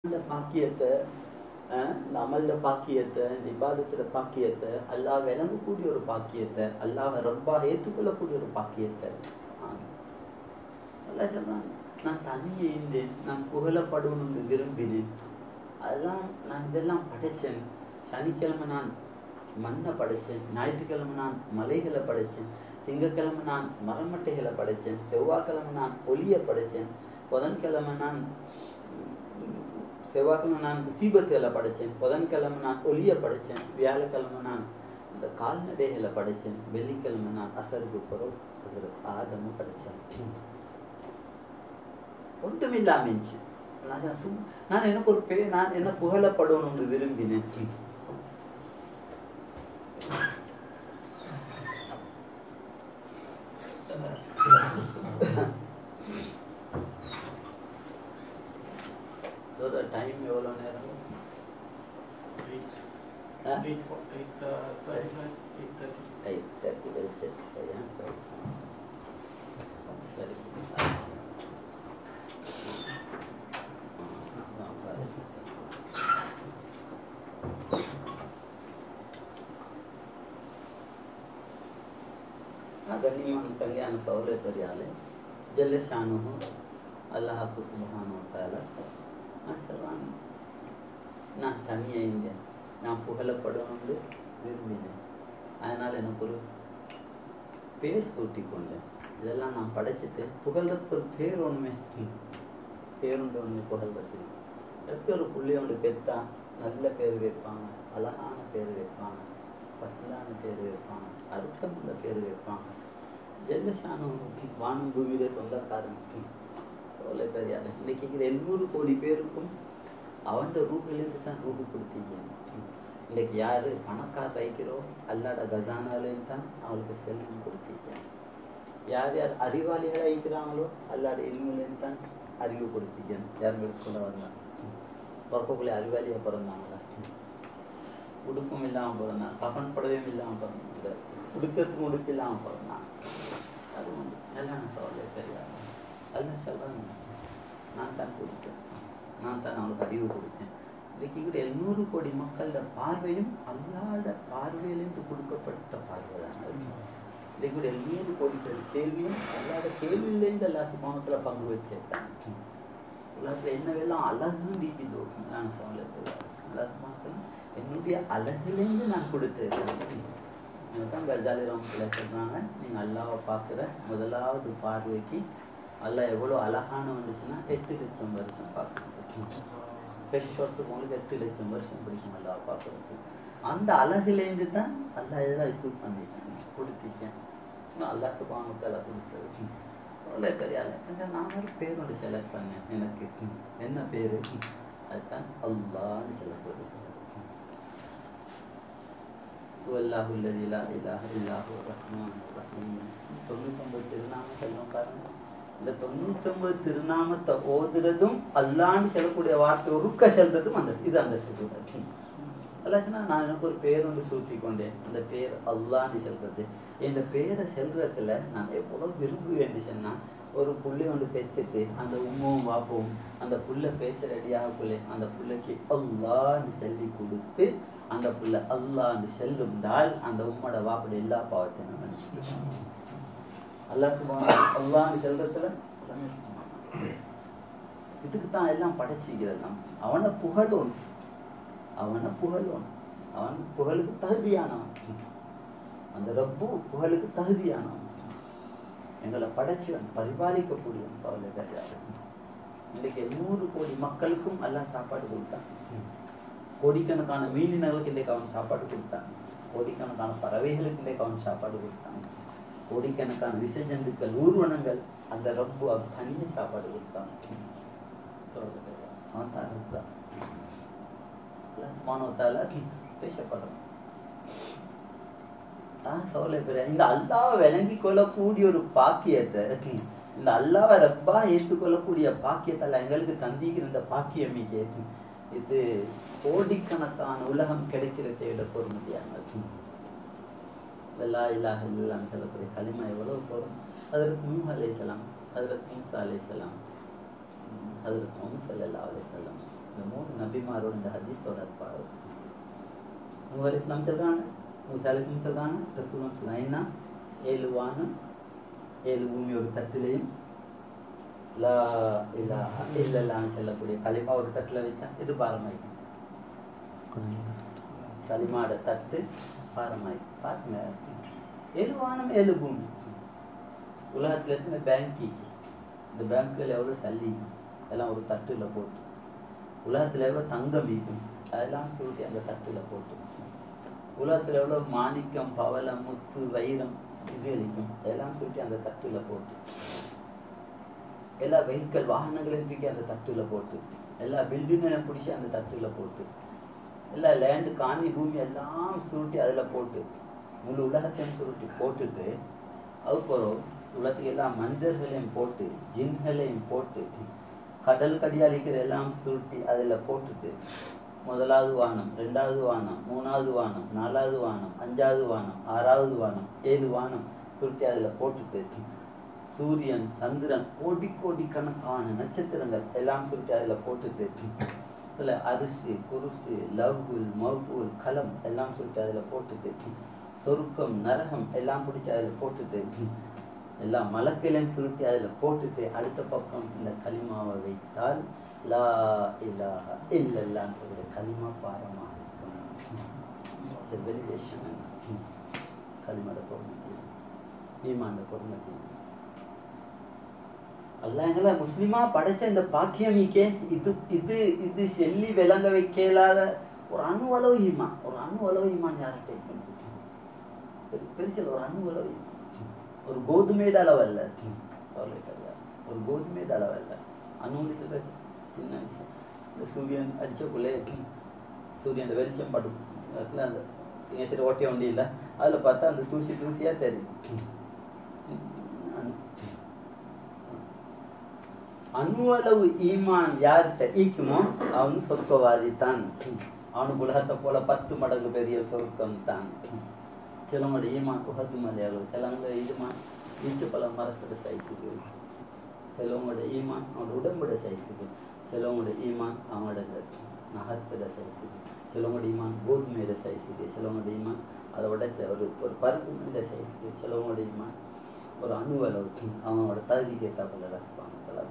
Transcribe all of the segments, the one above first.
இந்த பாக்கியத்தை அஹ், இந்த அமல்ல பாக்கியத்தை இந்த இபாதத்துல பாக்கியத்தை அல்லாஹ் விளங்கக்கூடிய ஒரு பாக்கியத்தை அல்லாஹ் ரப்பாக ஏற்றுக்கொள்ளக்கூடிய ஒரு பாக்கியத்தை ஆஹ். அல்லாஹ் சொல்றான் நான் தனியே இருந்தேன் நான் புகழப்படணும்னு விரும்பினேன் அதெல்லாம் நான் இதெல்லாம் படைச்சேன் சனிக்கிழமை நான் மண்ணை படைச்சேன் ஞாயிற்றுக்கிழமை நான் மலைகளை படைச்சேன் திங்கக்கிழமை நான் மரமட்டைகளை படைச்சேன் செவ்வாய்க்கிழமை நான் ஒளியை படைச்சேன் புதன்கிழமை நான் உம், செவ்வாய்க்கிழமை நான் முசீபத்துகளை படைச்சேன் புதன்கிழமை நான் ஒளியை படைச்சேன் வியாழக்கிழமை நான் இந்த கால்நடைகளை படைச்சேன் வெள்ளிக்கிழமை நான் அசருக்கு பொருள் அதில் ஆதமும் படைச்சேன் ஒன்றும் இல்லாமிச்சு நான் சும் நான் எனக்கு ஒரு பே நான் என்ன புகழப்படணும்னு விரும்பினேன் இதோட டைம் எவ்வளோ நேரம் ஆ? Eight for eight uh, thirty-five, eight thirty. ஐ தேர்ட்டி எயிட் தேர்ட்டி ஃபைவ் சரி கண்ணியமான கல்யாண சௌரிய பெரியாலே ஜல்லஷானு அல்லாஹாக்கு சுபஹானு தால நான் சொல்லுவாங்க நான் தனியாக இருந்தேன் நான் புகழப்படணும்னு விரும்பினேன் அதனால் எனக்கு ஒரு பேர் சூட்டி கொண்டேன் இதெல்லாம் நான் படைச்சிட்டு புகழ்றதுக்கு ஒரு பேர் ஒன்றுமே பேருண்டு ஒன்று புகழ்றதுக்கு எப்படி ஒரு புள்ளியோண்டு பெத்தா நல்ல பேர் வைப்பாங்க அழகான பேர் வைப்பாங்க பசந்தான பேர் வைப்பாங்க அர்த்தமுள்ள பேர் வைப்பாங்க ஜெல்லஷானு வானம் பூமியில சொந்தக்காரன் சொல்ல பெரியாரு இன்னைக்கு இருக்கிற எண்ணூறு கோடி பேருக்கும் அவன் ரூபிலேருந்து தான் ரூபு கொடுத்தீங்க இன்னைக்கு யாரு பணக்கார ரைக்கிறோ அல்லாட கஜானாலேருந்து தான் அவளுக்கு செல்வம் கொடுத்தீங்க யார் யார் அறிவாளிகள் ஐக்கிறாங்களோ அல்லாட இல்முலேருந்து தான் அறிவு கொடுத்தீங்க யார் கூட வந்தாங்க பிறக்கக்குள்ளே அறிவாளியாக பிறந்தாங்களா உடுப்பும் இல்லாமல் பிறந்தான் கஃன் புடவையும் இல்லாமல் பிறந்தாங்க உடுக்கிறதுக்கு உடுப்பு இல்லாமல் பிறந்தான் அது வந்து எல்லாம் சொல்ல சரியா அதுதான் சொல்கிறாங்க நான் தான் கொடுத்தேன் நான் தான் அவனுக்கு அறிவு கொடுத்தேன் இன்னைக்கு கூட எழுநூறு கோடி மக்களோட பார்வையும் அல்லாத பார்வையிலிருந்து கொடுக்கப்பட்ட பார்வை தான் இன்னைக்கு கூட எழுநூறு கோடி பேர் கேள்வியும் அல்லாத கேள்வியிலேருந்து எல்லா சுபாவத்தில் பங்கு வச்சிருக்காங்க உலகத்தில் என்னவெல்லாம் அழகுன்னு இருக்குதோ நான் சொல்ல எல்லா சுபாவத்தில் என்னுடைய அழகுலேருந்து நான் கொடுத்தது தான் கஜாலி ராமத்துல சொல்கிறாங்க நீங்கள் அல்லாவை பார்க்குற முதலாவது பார்வைக்கு அல்லாஹ் எவ்வளோ அழகான வந்துச்சுன்னா எட்டு லட்சம் வருஷம் பார்க்கணும் ஃப்ரெஷ் ஷாட்டுக்கு உங்களுக்கு எட்டு லட்சம் வருஷம் பிடிக்கும் அல்லாவை பார்க்குறதுக்கு அந்த அழகுலேருந்து தான் அல்லாஹ் இதெல்லாம் இஷ்யூ பண்ணிட்டேன் கொடுத்துட்டேன் அல்லாஹ் சுபாமத்தால் கொடுத்தது சொல்ல பெரிய ஆளு சார் நான் ஒரு பேர் ஒன்று செலக்ட் பண்ணேன் எனக்கு என்ன பேர் அதுதான் அல்லான்னு செலக்ட் பண்ணி அல்லாஹு அல்லதி லா இலாஹ இல்லாஹு ரஹ்மான் ரஹீம் தொண்ணூத்தொம்பது திருநாமம் சொல்லும் பாருங்க இந்த தொண்ணூத்தொம்பது திருநாமத்தை ஓதுறதும் அல்லான்னு சொல்லக்கூடிய வார்த்தை ஒருக்க சொல்றதும் அந்த இது அந்த சுகுணம் அல்லாச்சுன்னா நான் எனக்கு ஒரு பேர் ஒன்று சூட்டி கொண்டேன் அந்த பேர் அல்லான்னு சொல்றது என் பேரை செல்றதுல நான் எவ்வளவு விரும்புவேன் சொன்னா ஒரு புள்ளை ஒன்று பெற்றுட்டு அந்த உம்மும் வாப்பவும் அந்த புள்ள பேச ரெடியாகக்குள்ளே அந்த புள்ளைக்கு அல்லான்னு சொல்லி கொடுத்து அந்த புள்ள அல்லான்னு செல்லும்டால் அந்த உம்மோட வாப்போட எல்லா பாவத்தையும் நம்ம மன்னிச்சுடுவோம். அல்லாஹ் சுப்ஹானஹு அல்லான்னு செல்றதுல எல்லாமே இருக்கும். இதுக்கு தான் எல்லாம் படைச்சிக்கிறது நம்ம அவனை புகழும் அவனை புகழும் அவன் புகழுக்கு தகுதியானவன் அந்த ரப்பு புகழுக்கு தகுதியானவன் எங்களை படைச்சவன் பரிபாலிக்கக்கூடியவன் கவலை கிடையாது இன்னைக்கு நூறு கோடி மக்களுக்கும் எல்லாம் சாப்பாடு கொடுத்தான் கோடிக்கணக்கான மீனினர்களுக்கு இன்றைக்கு அவன் சாப்பாடு கொடுத்தான் கோடிக்கணக்கான பறவைகளுக்கு இன்றைக்கு அவன் சாப்பாடு கொடுத்தான் கோடிக்கணக்கான விசஜந்துக்கள் ஊர்வனங்கள் அந்த ரப்பு அவன் தனியே சாப்பாடு கொடுத்தான் அவன் தான் இருக்கிறான் மானவத்தால பேசப்படுறான் ஆஹ் சோலை பெரிய இந்த அல்லாவை விளங்கி கொள்ளக்கூடிய ஒரு பாக்கியத்தை இந்த அல்லாவை ரப்பா ஏற்றுக்கொள்ளக்கூடிய பாக்கியத்தால் எங்களுக்கு தந்திக்கிற இந்த பாக்கியமிக்கு இது கோடிக்கணக்கான உலகம் கிடைக்கிறதை விட பொறுமதியானது லா இல்லாஹ இல்லான்னு சொல்லக்கூடிய களிமா எவ்வளவு போதும் அதற்கு நூஹ் அலைஹிஸ்ஸலாம் ஹஜரத் மூசா அலைஹிஸ்ஸலாம் ஹஜரத் முகமது ஸல்லல்லாஹு அலைஹி வஸல்லம் இந்த மூணு நபிமாரோட இந்த ஹதீஸ் தொடர்பாக நூறு இஸ்லாம் சொல்றாங்க மூசா அலிஸ்லாம் சொல்றாங்க ரசூலம் சொல்றாங்க என்ன ஏழு வானம் ஏழு பூமி ஒரு தட்டிலையும் லா இல்லா இல்லல்லான்னு சொல்லக்கூடிய களிமா ஒரு தட்டில் வச்சா இது பாரமாய் களிமாட தட்டு பாரமாய் பாருங்க ஏழு வானம் ஏழு பூமி உலகத்தில் எத்தனை பேங்க் இந்த பேங்க்கில் எவ்வளோ சல்லி எல்லாம் ஒரு தட்டில் போட்டு உலகத்தில் எவ்வளோ தங்கம் வீக்கும் அதெல்லாம் சுருட்டி அந்த தட்டில் போட்டு உலகத்தில் எவ்வளோ மாணிக்கம் பவளம் முத்து வைரம் இது அளிக்கும் எல்லாம் சுருட்டி அந்த தட்டில் போட்டு எல்லா வெஹிக்கல் வாகனங்களையும் தூக்கி அந்த தட்டில் போட்டு எல்லா பில்டிங்களையும் பிடிச்சி அந்த தட்டில் போட்டு எல்லா லேண்டு காணி பூமி எல்லாம் சுருட்டி அதில் போட்டு முழு உலகத்தையும் சுருட்டி போட்டுட்டு அதுக்கப்புறம் உலகத்துக்கு எல்லா மனிதர்களையும் போட்டு ஜின்களையும் போட்டு கடல் கடியாளிக்கிற எல்லாம் சுருட்டி அதில் போட்டுட்டு முதலாவது வானம் ரெண்டாவது வானம் மூணாவது வானம் நாலாவது வானம் அஞ்சாவது வானம் ஆறாவது வானம் ஏழு வானம் சுருட்டி அதில் போட்டுட்டு சூரியன் சந்திரன் கோடி கோடி கணக்கான நட்சத்திரங்கள் எல்லாம் சுருட்டி அதில் போட்டுட்டு சில அரிசி குருசு லவ்குல் மவுகுல் கலம் எல்லாம் சுருட்டி அதில் போட்டுட்டு சொருக்கம் நரகம் எல்லாம் பிடிச்சி அதில் போட்டுட்டு எல்லா மலக்கையிலையும் சுருட்டி அதில் போட்டுட்டு அடுத்த பக்கம் இந்த களிமாவை வைத்தால் லா இலாஹ இல்லல்லான்னு சொல்கிற களிமா பாரமாக இருக்கும் வெலிவேஷன் களிமாட பொறுமதி ஈமாண்ட பொறுமதி அல்லாஹ் எங்களை முஸ்லிமா படைச்ச இந்த பாக்கியமிக்கே இது இது இது செல்லி விளங்க வைக்கலாத ஒரு அணு அளவு ஈமான் ஒரு அணு அளவு ஈமான் யார்கிட்ட இருக்க முடியும் பெரு- பெருசில் ஒரு அணு அளவு ஈமான் ஒரு கோதுமையோட அளவல்ல கவலை கிடையாது ஒரு கோதுமையோட அளவல்ல அணுன்னு சொல்றது சின்ன விஷயம் இந்த சூரியன் அடிச்சக்குள்ளே சூரியன் வெளிச்சம் படும் இடத்துல அந்த இங்க சரி ஓட்டிய வண்டி இல்லை அதில் பார்த்தா அந்த தூசி தூசியாக தெரியும் சின்ன அணு. அணுவளவு ஈமான் யார்கிட்ட ஈக்குமோ அவன் சொர்க்கவாதி தான் அவனுக்கு உலகத்தை போல பத்து மடங்கு பெரிய சொர்க்கம் தான் சிலவங்களோட ஈமான் உகது மலையாளம் சிலவங்க ஈமான் ஈச்ச பல மரத்தோட சைஸுக்கு சிலவங்களோட ஈமான் அவனோட உடம்போட சைஸுக்கு சிலவங்களோட ஈமான் அவனோட இந்த நகத்தோட சைஸுக்கு சிலவங்களோட ஈமான் கோதுமையோட சைஸுக்கு சிலவங்களோட ஈமான் அதை உடைச்ச ஒரு ஒரு பருப்பு சைஸுக்கு சிலவங்களோட ஈமான் ஒரு அணு அளவுக்கு அவனோட தகுதிக்கு ஏற்றாப்புல ரசிப்பாங்க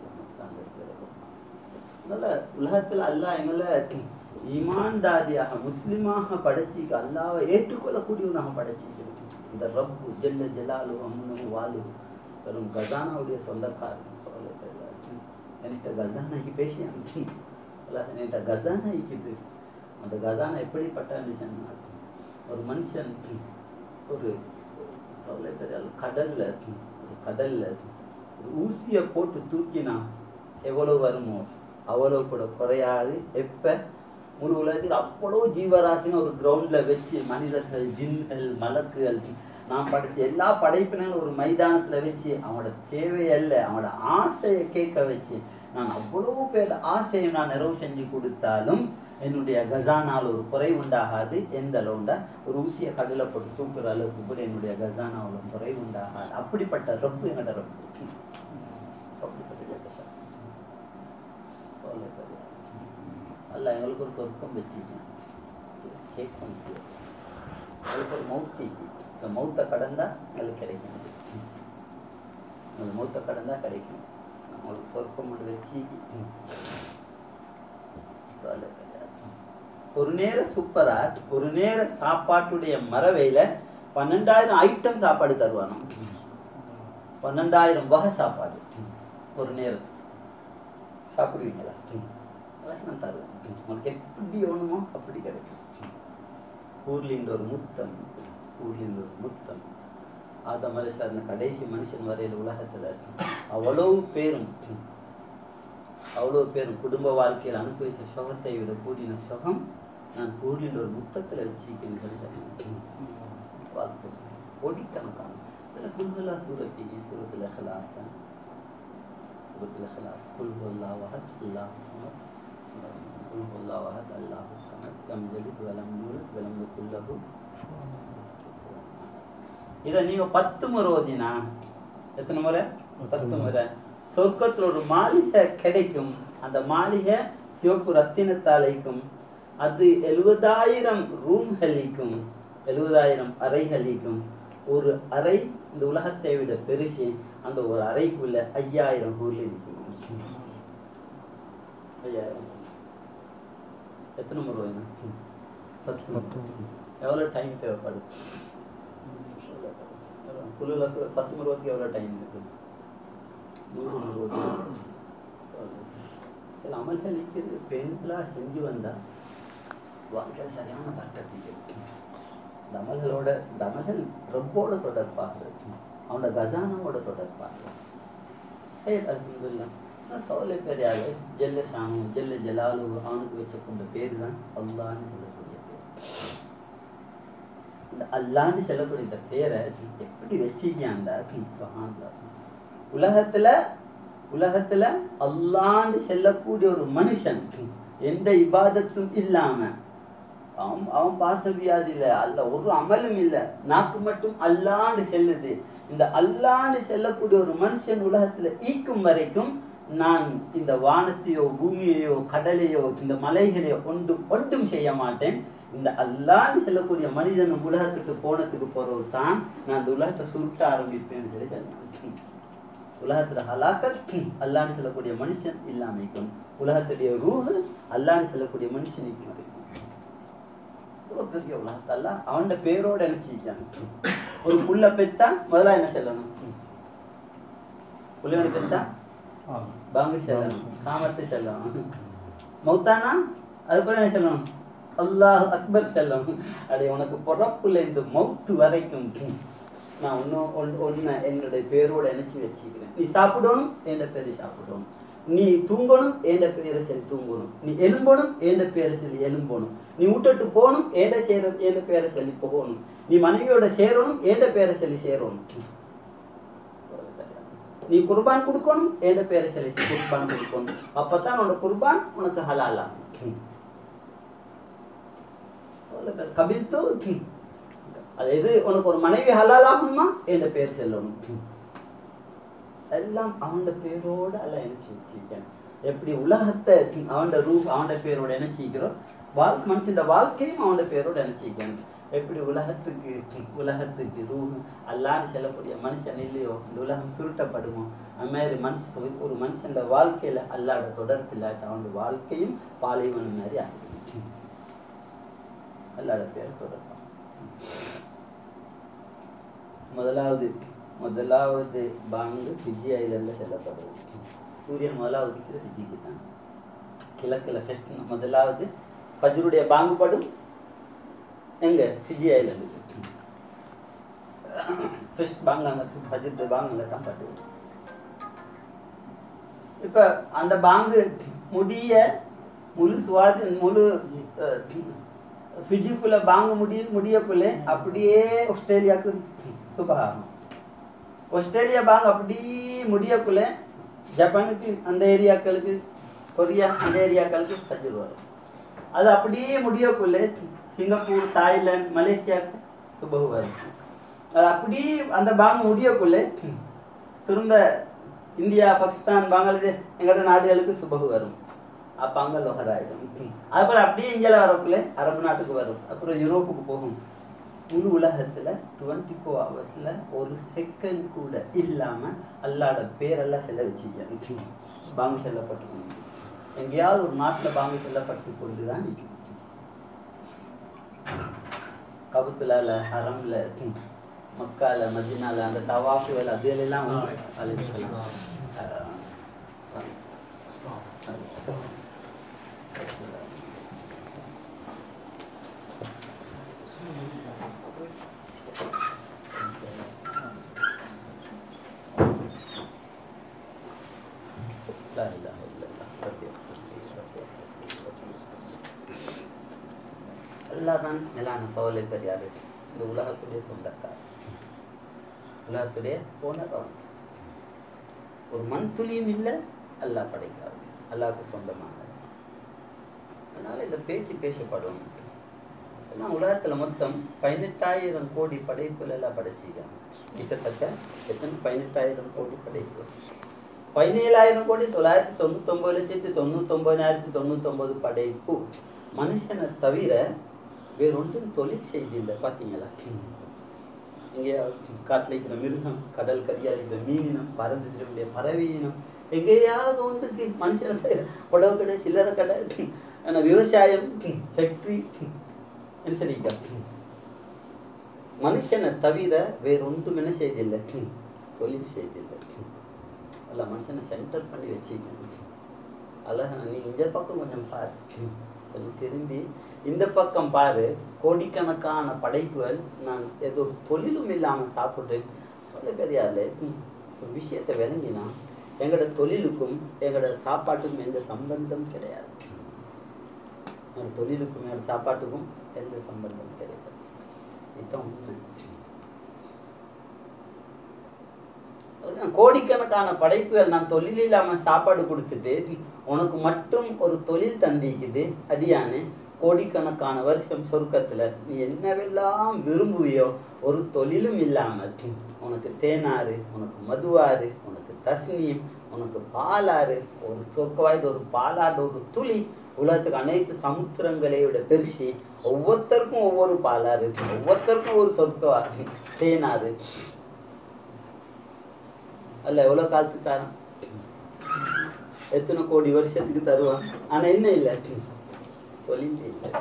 அதனால உலகத்தில் அல்லாஹ் எங்களை ஈமான்தாரியாக முஸ்லிமாக படைச்சிக்க அல்லாவை ஏற்றுக்கொள்ளக்கூடியவனாக படைச்சிக்கிறோம் இந்த ரப்பு ஜெல்ல ஜலாலு அம்னு வாலு வெறும் கஜானாவுடைய சொந்தக்காரன் சொல்ல தெரியாது என்கிட்ட கஜானாக்கு பேசி அல்லாஹ் என்கிட்ட கஜானா இருக்குது அந்த கஜானா எப்படிப்பட்ட சொன்னா ஒரு மனுஷன் ஒரு சொல்ல தெரியாது கடல்ல ஒரு கடல்ல ஒரு ஊசியை போட்டு தூக்கினா எவ்வளவு வருமோ அவ்வளவு கூட குறையாது எப்ப முழு உலகத்தில் அவ்வளோ ஜீவராசின்னு ஒரு கிரவுண்ட்ல வச்சு மனிதர்கள் ஜின்கள் மலக்குகள் நான் படிச்ச எல்லா படைப்பினங்களும் ஒரு மைதானத்துல வச்சு அவனோட தேவையல்ல அவனோட ஆசையை கேட்க வச்சு நான் அவ்வளோ பேர் ஆசையை நான் நிறைவு செஞ்சு கொடுத்தாலும் என்னுடைய கசானால் ஒரு குறை உண்டாகாது எந்த அளவுண்டா ஒரு ஊசியை கடலை போட்டு தூக்குற அளவுக்கு கூட என்னுடைய கசானாவில் குறை உண்டாகாது அப்படிப்பட்ட ரப்பு எங்கட ரப்பு அப்படிப்பட்ட ஜெகதீஷா. சொல்ல தெரியாது. அல்லாஹ் எங்களுக்கு ஒரு சொர்க்கம் வச்சுக்கேன் கேட்கும் எங்களுக்கு ஒரு மௌத்திக்கு இந்த மௌத்தை கடந்தா எங்களுக்கு கிடைக்கும் அந்த மௌத்தை கடந்தா கிடைக்கும் நம்மளுக்கு சொர்க்கம் ஒன்று வச்சு சொல்ல தெரியாது. ஒரு நேர சூப்பரா ஒரு நேர சாப்பாட்டுடைய மரவையில பன்னெண்டாயிரம் ஐட்டம் சாப்பாடு தருவானோ பன்னெண்டாயிரம் வகை சாப்பாடு ஒரு நேரத்துக்கு சாப்பிடுவீங்களா வசனம் தருவேன் உங்களுக்கு எப்படி வேணுமோ அப்படி கிடைக்கும் ஊர்லின்ற ஒரு முத்தம் ஊர்லின்ற ஒரு முத்தம் ஆதம் அலிசார்ன கடைசி மனுஷன் வரையில் உலகத்துல அவ்வளவு பேரும் அவ்வளோ பேரும் குடும்ப வாழ்க்கையில் அனுபவிச்ச சுகத்தை விட கூடின சுகம் நான் ஊரில் ஒரு முத்தத்தில் வச்சுக்கிறேன் வாழ்க்கை கோடிக்கணக்கான சில குல்ஹலா சூரத்தி சூரத்தில் ஹலாசா சூரத்தில் ஹலாஸ் குல்ஹுல்லா வஹத் அல்லாஹ் சமத் குல்ஹுல்லா வஹத் அல்லாஹ் சமத் லம் ஜலித் வலம் யூலத் வலம் யகுல்லஹு இதை நீங்க பத்து முறை ஓதினா எத்தனை முறை பத்து முறை சொர்க்கத்துல ஒரு மாளிகை கிடைக்கும் அந்த மாளிகை சிவப்பு ரத்தினத்தாலைக்கும் அது எழுபதாயிரம் ரூம்களிக்கும் எழுபதாயிரம் அறைகளிக்கும் ஒரு அறை இந்த உலகத்தை விட பெருசு அந்த ஒரு அறைக்குள்ள ஐயாயிரம் ஊர்ல இருக்கும் ஐயாயிரம் எத்தனை முறை வேணும் பத்து பத்து. எவ்வளோ டைம் தேவைப்படும் குழுல சொ- பத்து முருவத்துக்கு எவ்வளோ டைம் இருக்கு நூறு முருவத்துக்கு சில அமல்கள் இருக்குது பெண்களாக செஞ்சு வந்தா வாழ்க்கையில் சரியான பறக்கத்து இந்த அமல்களோட இந்த அமல்கள் ரொம்போட தொடர்பாக அவனோட கஜானாவோட தொடர்பாக ஐயர் அல்ஹம்துலில்லா நான் சோலை பெரியாரு ஜெல்ல ஷானு ஜெல்ல ஜலாலு அவனுக்கு வச்சுக்கொண்ட பேர் தான் அல்லான்னு சொல்லக்கூடிய பேர் இந்த அல்லான்னு சொல்லக்கூடிய இந்த பேரை எப்படி வச்சிருக்காண்டா சுபஹானல்லாஹ். உலகத்துல உலகத்துல அல்லான்னு சொல்லக்கூடிய ஒரு மனுஷன் எந்த இபாதத்தும் இல்லாம அவன் அவன் பாசவியாதியில அல்ல ஒரு அமலும் இல்ல நாக்கு மட்டும் அல்லான்னு செல்லுது இந்த அல்லான்னு செல்லக்கூடிய ஒரு மனுஷன் உலகத்துல ஈக்கும் வரைக்கும் நான் இந்த வானத்தையோ பூமியையோ கடலையோ இந்த மலைகளையோ ஒன்றும் ஒன்றும் செய்ய மாட்டேன் இந்த அல்லான்னு செல்லக்கூடிய மனிதன் உலகத்துக்கு போனதுக்கு போறவர் தான் நான் இந்த உலகத்தை சுருட்ட ஆரம்பிப்பேன்னு சொல்லி சொன்னான் உலகத்துல ஹலாக்கத் அல்லான்னு சொல்லக்கூடிய மனுஷன் இல்லாமைக்கும் உலகத்துடைய ரூஹ் அல்லான்னு சொல்லக்கூடிய மனுஷனுக்கு வரைக்கும் இவ்வளவு பெரிய உலகத்தல்ல அவன் பேரோட நினைச்சிருக்கான் ஒரு புள்ள பெத்தா முதல்ல என்ன சொல்லணும் புள்ளையோட பெத்தா பாங்கு செல்லணும் காமத்தை செல்லணும் மௌத்தானா அதுக்கப்புறம் என்ன சொல்லணும் அல்லாஹ் அக்பர் செல்லணும் அடே உனக்கு பிறப்புல இந்த மௌத்து வரைக்கும் நான் இன்னும் ஒன்று என்னுடைய பேரோட இணைச்சி வச்சுக்கிறேன் நீ சாப்பிடணும் என்ற பேரை சாப்பிடணும் நீ தூங்கணும் ஏண்ட பேரை சொல்லி தூங்கணும் நீ எலும்பணும் ஏண்ட பேரை சொல்லி எலும்பணும் நீ விட்டுட்டு போகணும் ஏண்ட சேர ஏண்ட பேரை சொல்லி போகணும் நீ மனைவியோட சேரணும் ஏண்ட பேரை சொல்லி சேரணும் நீ குர்பான் கொடுக்கணும் ஏண்ட பேரை சொல்லி குர்பான் கொடுக்கணும் அப்பதான் உன்னோட குர்பான் உனக்கு ஹலாலா கபில் அது எது உனக்கு ஒரு மனைவி ஹலால் ஆகணுமா என்ற பேர் சொல்லணும் எல்லாம் அவனோட பேரோட எல்லாம் இணைச்சி வச்சிருக்கேன் எப்படி உலகத்தை அவனோட ரூ அவனோட பேரோட இணைச்சிக்கிறோம் வாழ்க்கை மனுஷன் வாழ்க்கையும் அவனோட பேரோட இணைச்சிருக்கேன் எப்படி உலகத்துக்கு உலகத்துக்கு ரூ அல்லான்னு செல்லக்கூடிய மனுஷன் இல்லையோ இந்த உலகம் சுருட்டப்படுமோ அது மாதிரி மனுஷன் ஒரு மனுஷன் வாழ்க்கையில அல்லாட தொடர்பு இல்லாட்ட அவனோட வாழ்க்கையும் பாலைவனம் மாதிரி ஆகிடும் அல்லாட பேர் தொடர்பான் முதலாவது முதலாவது பாங்கு ஃபிஜி ஐலண்டில் செல்லப்படுது சூரியன் முதலாவது உதிக்கிற ஃபிஜிக்கு தான் கிழக்கில் ஃபெஸ்ட் முதலாவது ஃபஜ்ருடைய பாங்கு படும் எங்க ஃபிஜி ஐலண்டுக்கு ஃபெஸ்ட் பாங்கு அங்கே ஃபஜ்ருடைய பாங்குல தான் படுது இப்போ அந்த பாங்கு முடிய முழு சுவாதி முழு ஃபிஜிக்குள்ள பாங்கு முடிய முடியக்குள்ளே அப்படியே ஆஸ்திரேலியாவுக்கு சுபகாகும் ஆஸ்திரேலியா பாங்க அப்படி முடியக்குள்ள ஜப்பானுக்கு அந்த ஏரியாக்களுக்கு கொரியா அந்த ஏரியாக்களுக்கு ஃபஜ்ர் வரும் அது அப்படியே முடியக்குள்ள சிங்கப்பூர் தாய்லாந்து மலேசியாவுக்கு சுபகு வரும் அது அப்படியே அந்த பாங்க முடியக்குள்ள திரும்ப இந்தியா பாகிஸ்தான் பங்களாதேஷ் எங்களோட நாடுகளுக்கு சுபகு வரும் அப்போ அங்கே லொஹர் ஆயிடும் அதுக்கப்புறம் அப்படியே இந்தியாவில் வரக்குள்ள அரபு நாட்டுக்கு வரும் அப்புறம் யூரோப்புக்கு போகும் முழு உலகத்துல டுவெண்ட்டி ஃபோர் ஹவர்ஸ்ல ஒரு செகண்ட் கூட இல்லாம அல்லாட பேரெல்லாம் செல்ல வச்சுக்க பாங்கு செல்லப்பட்டு எங்கேயாவது ஒரு நாட்டுல பாங்கு செல்லப்பட்டு கொண்டு தான் நிற்கும் கபுத்துலால ஹரம்ல மக்கால மதினால அந்த தவாஃபு வேலை அதுலாம் உண்டு அழைச்சிக்கலாம் لا إله إلا الله அல்லாஹ் தான் மேலான சோலை பெரியாரு இந்த உலகத்துடைய சொந்தக்கார் உலகத்துடைய ஓனர் அவன் ஒரு மண் துளியும் இல்லை அல்லாஹ் படைக்காது அல்லாஹ்க்கு சொந்தமானது அதனால இந்த பேச்சு பேசப்படும் ஏன்னா உலகத்துல மொத்தம் பதினெட்டாயிரம் கோடி படைப்புகள் எல்லாம் படைச்சிருக்காங்க கிட்டத்தட்ட எத்தனை பதினெட்டாயிரம் கோடி படைப்பு பதினேழாயிரம் கோடி தொள்ளாயிரத்தி தொண்ணூத்தொம்பது லட்சத்தி தொண்ணூத்தொம்பதாயிரத்தி தொண்ணூத்தொம்பது படைப்பு மனுஷனை தவிர வேறொன்றும் தொழில் செய்தில்லை பார்த்தீங்களா இங்கே காட்டில் இருக்கிற மிருகம் கடல் கரியால் இருக்கிற மீனினம் பறந்து திரும்பிய பறவை இனம் எங்கேயாவது ஒன்றுக்கு மனுஷனை தவிர புடவை கடை சில்லறை கடை ஆனா விவசாயம் ஃபேக்ட்ரி என்ன சரிக்கா மனுஷனை தவிர வேறொன்றும் என்ன செய்தில்லை தொழில் செய்தில்லை அல்ல மனுஷனை சென்டர் பண்ணி வச்சுக்கணும் அழகா நீ இந்த பக்கம் கொஞ்சம் பாரு கொஞ்சம் திரும்பி இந்த பக்கம் பாரு கோடிக்கணக்கான படைப்புகள் நான் ஏதோ ஒரு தொழிலும் இல்லாமல் சாப்பிட்றேன் சொல்ல பெரியாரு ஒரு விஷயத்தை விளங்கினா எங்களோட தொழிலுக்கும் எங்களோட சாப்பாட்டுக்கும் எந்த சம்பந்தம் கிடையாது எங்களோட தொழிலுக்கும் எங்களோட சாப்பாட்டுக்கும் எந்த சம்பந்தம் கிடையாது இதுதான் உண்மை அதுதான் கோடிக்கணக்கான படைப்புகள் நான் தொழில் இல்லாம சாப்பாடு கொடுத்துட்டு உனக்கு மட்டும் ஒரு தொழில் தந்திக்குது அடியானே கோடிக்கணக்கான வருஷம் சொர்க்கத்துல நீ என்னவெல்லாம் விரும்புவியோ ஒரு தொழிலும் இல்லாம உனக்கு தேனாறு உனக்கு மதுவாறு உனக்கு தஸ்னியம் உனக்கு பாலாறு ஒரு சொர்க்கவாய்டு ஒரு பாலாறு ஒரு துளி உலகத்துக்கு அனைத்து சமுத்திரங்களை விட பெருசி ஒவ்வொருத்தருக்கும் ஒவ்வொரு பாலாறு ஒவ்வொருத்தருக்கும் ஒரு சொர்க்கவாறு தேனாறு அல்ல எவ்வளோ காலத்துக்கு தரான் எத்தனை கோடி வருஷத்துக்கு தருவான் ஆனா என்ன இல்லை தொழில் இல்லை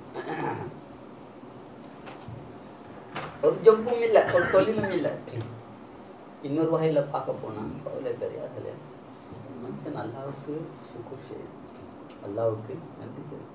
ஒரு ஜொப்பும் இல்லை ஒரு தொழிலும் இல்லை இன்னொரு வகையில பார்க்க போனா சோலை பெரியார்களே மனுஷன் அல்லாவுக்கு சுக்குர் செய்யும் அல்லாவுக்கு நன்றி செய்யும்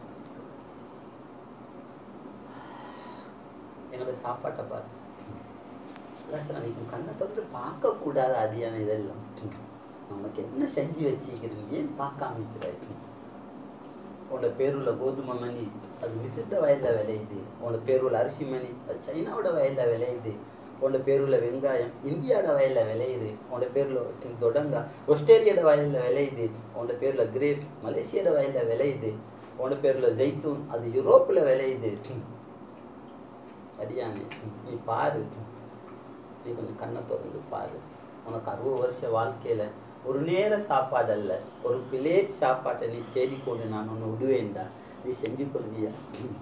என்னோட சாப்பாட்டை பாரு அன்னைக்கு கண்ணை திறந்து பார்க்க கூடாத அடியான இதெல்லாம் உனக்கு என்ன செஞ்சு வச்சிருக்கிறீங்க ஏன் பார்க்காம இருக்கிறாய் உன்னோட பேருள்ள கோதுமை மணி அது விசிட்ட வயல்ல விளையுது உன்னோட பேருள்ள அரிசி மணி அது சைனாவோட வயல்ல விளையுது உன்னோட பேருள்ள வெங்காயம் இந்தியாவோட வயல்ல விளையுது உன்னோட பேருள்ள தொடங்கா ஆஸ்திரேலியாவோட வயல்ல விளையுது உன்னோட பேருள்ள கிரேப் மலேசியாவோட வயல்ல விளையுது உன்னோட பேருள்ள ஜெய்தூன் அது யூரோப்ல விளையுது அடியானே நீ பாரு நீ கொஞ்சம் கண்ணை திறந்து பாரு உனக்கு அறுபது வருஷ வாழ்க்கையில ஒரு நேர சாப்பாடு அல்ல ஒரு பிளேட் சாப்பாட்டை நீ தேடிக்கொண்டு நான் ஒன்று விடுவேன்டா நீ செஞ்சு கொள்வியா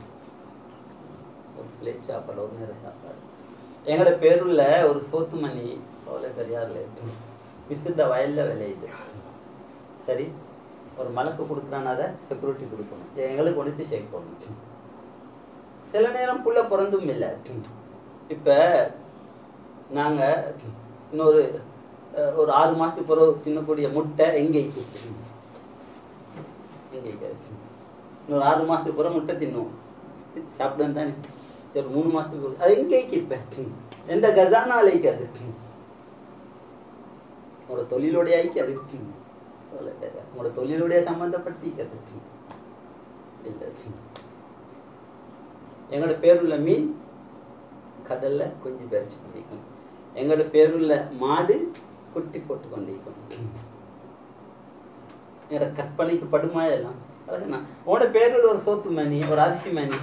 ஒரு பிளேட் சாப்பாடு ஒரு நேர சாப்பாடு எங்களோட பேருள்ள ஒரு சோத்து மணி சோலை பெரியார்ல விசிட்ட வயல்ல விளையுது சரி ஒரு மலக்கு கொடுக்குறான்னு அதை செக்யூரிட்டி கொடுக்கணும் எங்களுக்கு ஒன்று சேர்க்கணும் சில நேரம் புள்ள பிறந்தும் இல்லை இப்ப நாங்க இன்னொரு அஹ், ஒரு ஆறு மாசத்துக்கு பிறகு தின்னக்கூடிய முட்டை எங்கே இருக்குது? எங்கே இருக்குது? இன்னொரு ஆறு மாசத்துக்கு பிறகு முட்டை தின்னுவோம் தி- சாப்பிடுவேன் தானே சரி ஒரு மூணு மாசத்துக்கு பிறகு அது எங்கே இப்ப எந்த கஜானால அது உங்களோட தொழிலோடைய ஐக்கியம் அது சொல்ல கேட்க உங்களோட தொழிலோடைய சம்பந்தப்பட்டு அது இல்லை எங்களோட பேருள்ள மீன் கடல்ல குஞ்சு பறிச்சு கொண்டிருக்கும் எங்களோட பேருள்ள மாடு குட்டி போட்டு கொண்டிருக்கும் எங்களோட கற்பனைக்கு படுமா எல்லாம் அழகுண்ணா உன்னோட பேருள்ள ஒரு சோத்து மணி ஒரு அரிசி மணி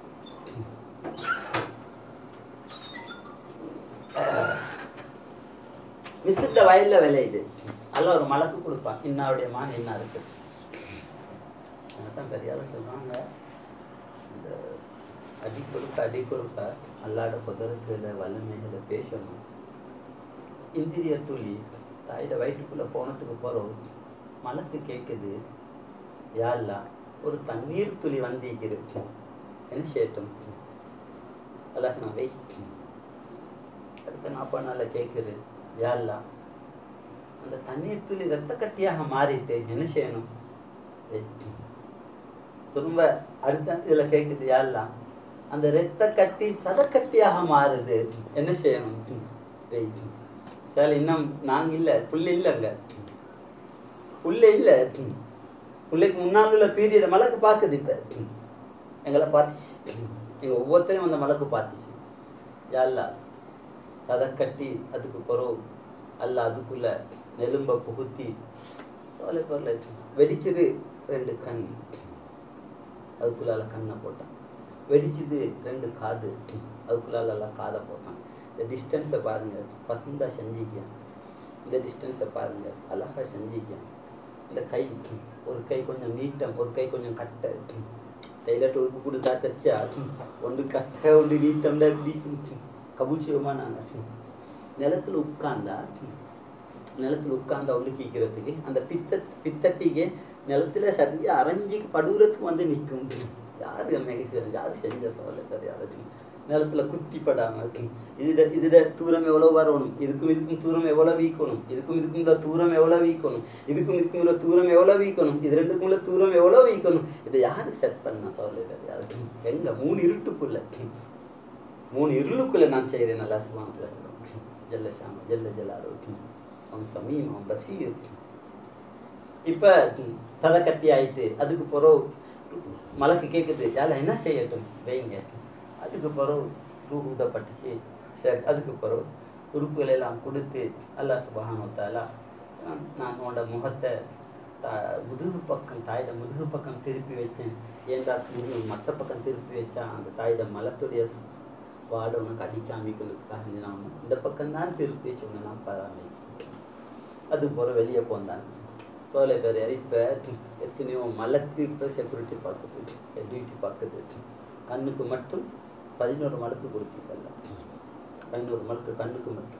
விசிட்ட வயல்ல விளையுது அல்ல ஒரு மலக்கு கொடுப்பான் இன்னாருடைய மான் என்ன இருக்கு அதான் பெரிய ஆளு சொல்றாங்க இந்த அடி கொடுக்க அடி கொடுக்க அல்லாட குதிரத்துல வல்லமைகளை பேசணும் இந்திரிய துளி தாயோட வயிற்றுக்குள்ள போனதுக்கு போறோம் மலக்கு கேட்குது யாழ்லா ஒரு தண்ணீர் துளி வந்திருக்கிறது என்ன சேட்டும் அல்லாஹ் நான் வை அடுத்த நாற்பது நாள்ல கேட்குது யாழ்லா அந்த தண்ணீர் துளி ரத்த கட்டியாக மாறிட்டு என்ன செய்யணும் வை. திரும்ப அடுத்த இதுல கேட்குது யாழ்லாம் அந்த இரத்த கட்டி சதக்கட்டியாக மாறுது என்ன செய்யணும் வை. சரி இன்னும் நாங்க இல்ல புள்ள இல்லைங்க புள்ள இல்ல பிள்ளைக்கு முன்னால் உள்ள பீரியட மலக்கு பார்க்குது இப்ப எங்களை பார்த்துச்சு எங்க ஒவ்வொருத்தரையும் அந்த மலக்கு பார்த்துச்சு யாழ்லா சதக்கட்டி அதுக்கு பிறகு அல்ல அதுக்குள்ள நெலும்ப புகுத்தி சோலை பொருளை வெடிச்சது ரெண்டு கண் அதுக்குள்ளால கண்ணை போட்டான் வெடிச்சது ரெண்டு காது அதுக்குள்ளால எல்லாம் காதை போட்டான் இந்த டிஸ்டன்ஸை பாருங்க பசந்தா செஞ்சிக்க இந்த டிஸ்டன்ஸை பாருங்க அழகாக செஞ்சிக்க இந்த கை ஒரு கை கொஞ்சம் நீட்டம் ஒரு கை கொஞ்சம் கட்டை டெய்லர் உடுப்பு கொடுத்தா தைச்சா ஒன்று கட்டை ஒன்று நீட்டம்ல இப்படி கபூல் செய்வோமா நாங்கள் நிலத்துல உட்கார்ந்தா நிலத்துல உட்கார்ந்தா உள்ளு கீக்கிறதுக்கு அந்த பித்த பித்தட்டிக்கு நிலத்துல சரியா அரைஞ்சி படுறதுக்கு வந்து நிற்கும் யாரு மிக யாரு செஞ்ச சோலை தெரியாது நிலத்துல குத்தி படாம இதுட இதுட தூரம் எவ்வளவு வரணும் இதுக்கும் இதுக்கும் தூரம் எவ்வளவு வீக்கணும் இதுக்கும் இதுக்கும் உள்ள தூரம் எவ்வளவு வீக்கணும் இதுக்கும் இதுக்கும் உள்ள தூரம் எவ்வளவு வீக்கணும் இது ரெண்டுக்கும் உள்ள தூரம் எவ்வளவு வீக்கணும் இதை யாரு செட் பண்ண சோலை தெரியாது எங்க மூணு இருட்டுக்குள்ள மூணு இருளுக்குள்ள நான் செய்கிறேன் நல்லா சுபானத்தில் ஜல்ல ஷாம ஜல்ல ஜலாலோ அவன் சமீம் அவன் பசீர் இப்போ சதை கட்டி ஆயிட்டு அதுக்கு பிறகு மலக்கு கேட்குது யால என்ன செய்யட்டும் வைங்க அதுக்கு பிறகு ரூ ஊதப்பட்டுச்சு சரி அதுக்கு பிறகு உறுப்புகளை எல்லாம் கொடுத்து அல்லாஹ் சுபஹானுத்தாலா நான் உன்னோட முகத்தை த முதுகு பக்கம் தாயோட முதுகு பக்கம் திருப்பி வச்சேன் ஏன்டா முதுகு மற்ற பக்கம் திருப்பி வச்சா அந்த தாயோட மலத்துடைய வாட உனக்கு அடி காமிக்கிறதுக்காக நான் இந்த பக்கம் தான் திருப்பி வச்சு உன்னை நான் பராமரிச்சேன் அது போல வெளியே போந்தான் சோலை பேர் இப்போ எத்தனையோ மலக்கு இப்போ செக்யூரிட்டி பார்க்குது டியூட்டி பார்க்குது கண்ணுக்கு மட்டும் பதினோரு மலக்கு கொடுத்துருக்கல பதினோரு மலக்கு கண்ணுக்கு மட்டும்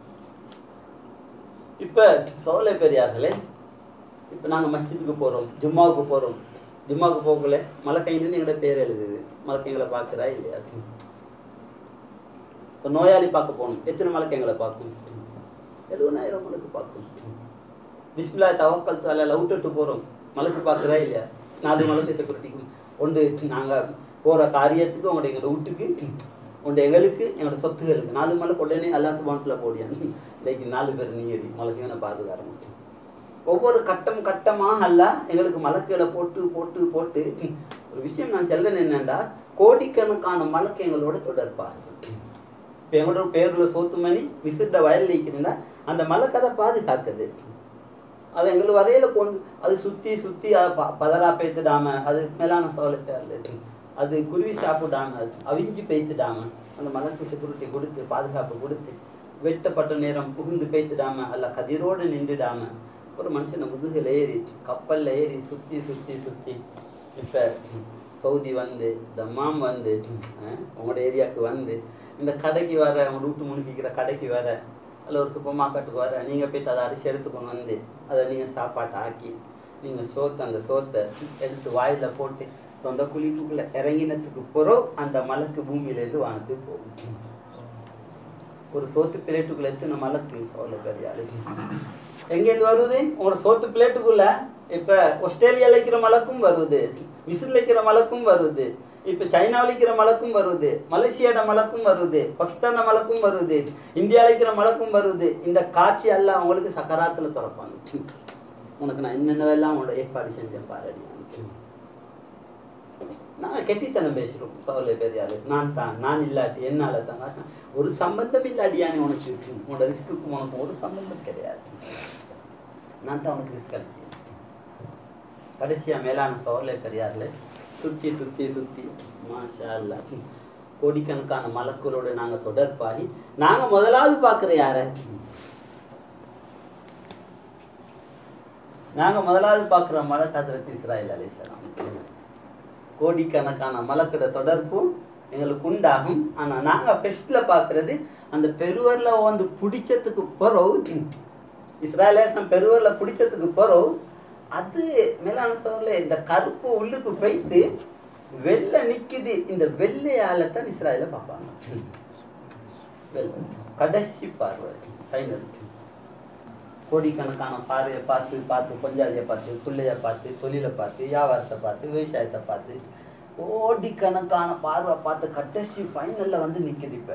இப்போ சோலை பெரியார்களே இப்போ நாங்கள் மஸ்ஜிதுக்கு போகிறோம் ஜும்மாவுக்கு போகிறோம் ஜும்மாவுக்கு போகல மலக்கைன்னு எங்களோட பேர் எழுதுது மலக்கைங்களை பார்க்குறா இல்லையா இப்போ நோயாளி பார்க்க போகணும் எத்தனை மலக்கைங்களை பார்க்கும் எழுபதாயிரம் மலக்கு பார்க்கும் பிஸ்மில்லா தவக்கல் தால விட்டுட்டு போகிறோம் மலக்கு பார்க்குறா இல்லையா நாலு மலக்கு செக்யூரிட்டிக்கும் ஒன்று நாங்கள் போகிற காரியத்துக்கு உங்களோட எங்களோட வீட்டுக்கு உண்டு எங்களுக்கு எங்களோட சொத்துகளுக்கு நாலு மலைக்கு உடனே அல்லா சுபானத்தில் போடியான் இன்னைக்கு நாலு பேர் நீரி மலக்குகளை பாதுகார முடியும் ஒவ்வொரு கட்டம் கட்டமாக அல்ல எங்களுக்கு மலக்குகளை போட்டு போட்டு போட்டு ஒரு விஷயம் நான் சொல்றேன் என்னண்டா கோடிக்கணக்கான மலக்கு எங்களோட தொடர்பாக இப்போ எங்களோட பேருள்ள சோத்துமணி விசிட்ட வயலில் இருக்கிறீங்களா அந்த மலக்கு அதை பாதுகாக்குது அது எங்களுக்கு வரையில கொண்டு அது சுற்றி சுற்றி பதரா பேத்துடாம அது மேலான சோலை பேர்ல அது குருவி சாப்பிடாம அவிஞ்சு பேத்துடாம அந்த மலக்கு செக்யூரிட்டி கொடுத்து பாதுகாப்பு கொடுத்து வெட்டப்பட்ட நேரம் புகுந்து பேத்துடாம அல்ல கதிரோடு நின்றுடாம ஒரு மனுஷனை முதுகில் ஏறி கப்பலில் ஏறி சுற்றி சுற்றி சுற்றி இப்போ சவுதி வந்து தம்மாம் வந்து உங்களோட ஏரியாவுக்கு வந்து இந்த கடைக்கு வர உங்க வீட்டு முன்னிக்கிற கடைக்கு வர அதில் ஒரு சூப்பர் மார்க்கெட்டுக்கு வர நீங்கள் போய்ட்டு அதை அரிசி எடுத்துக்கொண்டு வந்து அதை நீங்கள் சாப்பாட்டை ஆக்கி நீங்கள் சோத்தை அந்த சோத்தை எடுத்து வாயில் போட்டு தொண்டை குழிக்குள்ளே இறங்கினத்துக்கு பிறகு அந்த மலக்கு பூமியிலேருந்து வானத்துக்கு போகும் ஒரு சோத்து பிளேட்டுக்குள்ள எத்தனை மலக்கு சோழ பெரியாள் எங்கேருந்து வருது உங்களோட சோத்து பிளேட்டுக்குள்ள இப்போ ஆஸ்திரேலியாவில் இருக்கிற மலக்கும் வருது மிஸ்ரில் இருக்கிற மலக்கும் வருது இப்போ சைனாவில் இருக்கிற மலக்கும் வருது மலேசியாட மலக்கும் வருது பாகிஸ்தான மலக்கும் வருது இந்தியாவில் இருக்கிற மலக்கும் வருது இந்த காட்சி எல்லாம் அவங்களுக்கு சக்கராத்தில் திறப்பாங்க உனக்கு நான் என்னென்னவெல்லாம் உன்னோட ஏற்பாடு செஞ்சேன் பாரடி நான் கெட்டித்தனம் பேசுகிறோம் கவலை பெரியாரு நான் தான் நான் இல்லாட்டி என்னால் தான் நான் ஒரு சம்பந்தம் இல்லாட்டியானே உனக்கு இருக்கு உன்னோட ரிஸ்க்குக்கும் உனக்கு ஒரு சம்பந்தம் கிடையாது நான் தான் உனக்கு ரிஸ்க் அளிச்சேன் கடைசியாக மேலான சோலை பெரியார்ல சுற்றி சுற்றி சுற்றி மாஷா அல்லா கோடிக்கணக்கான மலக்களோடு நாங்கள் தொடர்பாகி நாங்கள் முதலாவது பார்க்குற யாரை நாங்கள் முதலாவது பார்க்குற மலக் ஹதரத் இஸ்ராயில் அலிஸ்லாம் கோடிக்கணக்கான மலக்கட தொடர்பும் எங்களுக்கு உண்டாகும் ஆனால் நாங்கள் ஃபெஸ்ட்டில் பார்க்குறது அந்த பெருவரில் வந்து பிடிச்சதுக்கு பிறகு இஸ்ராயலேசம் பெருவரில் பிடிச்சதுக்கு பிறகு அது மேலான சோரில் இந்த கருப்பு உள்ளுக்கு போயிட்டு வெள்ளை நிற்குது இந்த வெள்ளையால தான் இஸ்ராயலை பார்ப்பாங்க வெள்ளை கடைசி பார்வை ஃபைனல் கோடிக்கணக்கான பார்வையை பார்த்து பார்த்து கொஞ்சாதியை பார்த்து பிள்ளைய பார்த்து தொழிலை பார்த்து வியாபாரத்தை பார்த்து விவசாயத்தை பார்த்து கோடிக்கணக்கான பார்வை பார்த்து கடைசி ஃபைனலில் வந்து நிற்குது இப்போ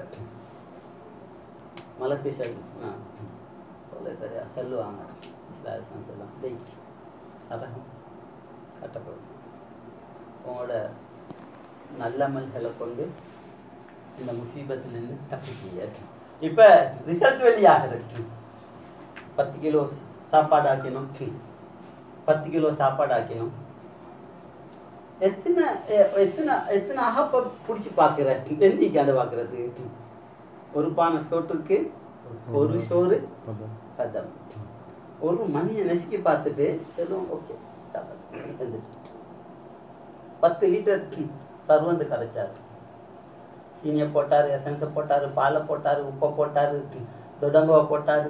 மலக்கு செல் ஆ சொல்ல பெரிய சொல்லுவாங்க இஸ்லாசன் சொல்லுவாங்க தெய்கி அரகம் கட்டப்படும் உங்களோட நல்லமல்களை கொண்டு இந்த முசீபத்திலிருந்து தப்பிக்கீங்க இப்போ ரிசல்ட் வெளியாகிறது பத்து கிலோ சாப்பாடு ஆக்கணும் பத்து கிலோ சாப்பாடு ஆக்கணும் எத்தனை எ- எத்தனை எத்தனை அகப்ப பிடிச்சி பார்க்குற வெந்திக்காண்டு பார்க்குறது ஒரு பானை சோற்றுக்கு ஒரு சோறு பதம் ஒரு மணியை நசுக்கி பார்த்துட்டு சொல்லுவோம் ஓகே சாப்பாடு பத்து லிட்டர் சர்வந்து கிடைச்சாரு சீனியை போட்டார் எசன்ஸை போட்டார் பாலை போட்டார் உப்பை போட்டார் தொடங்கவை போட்டார்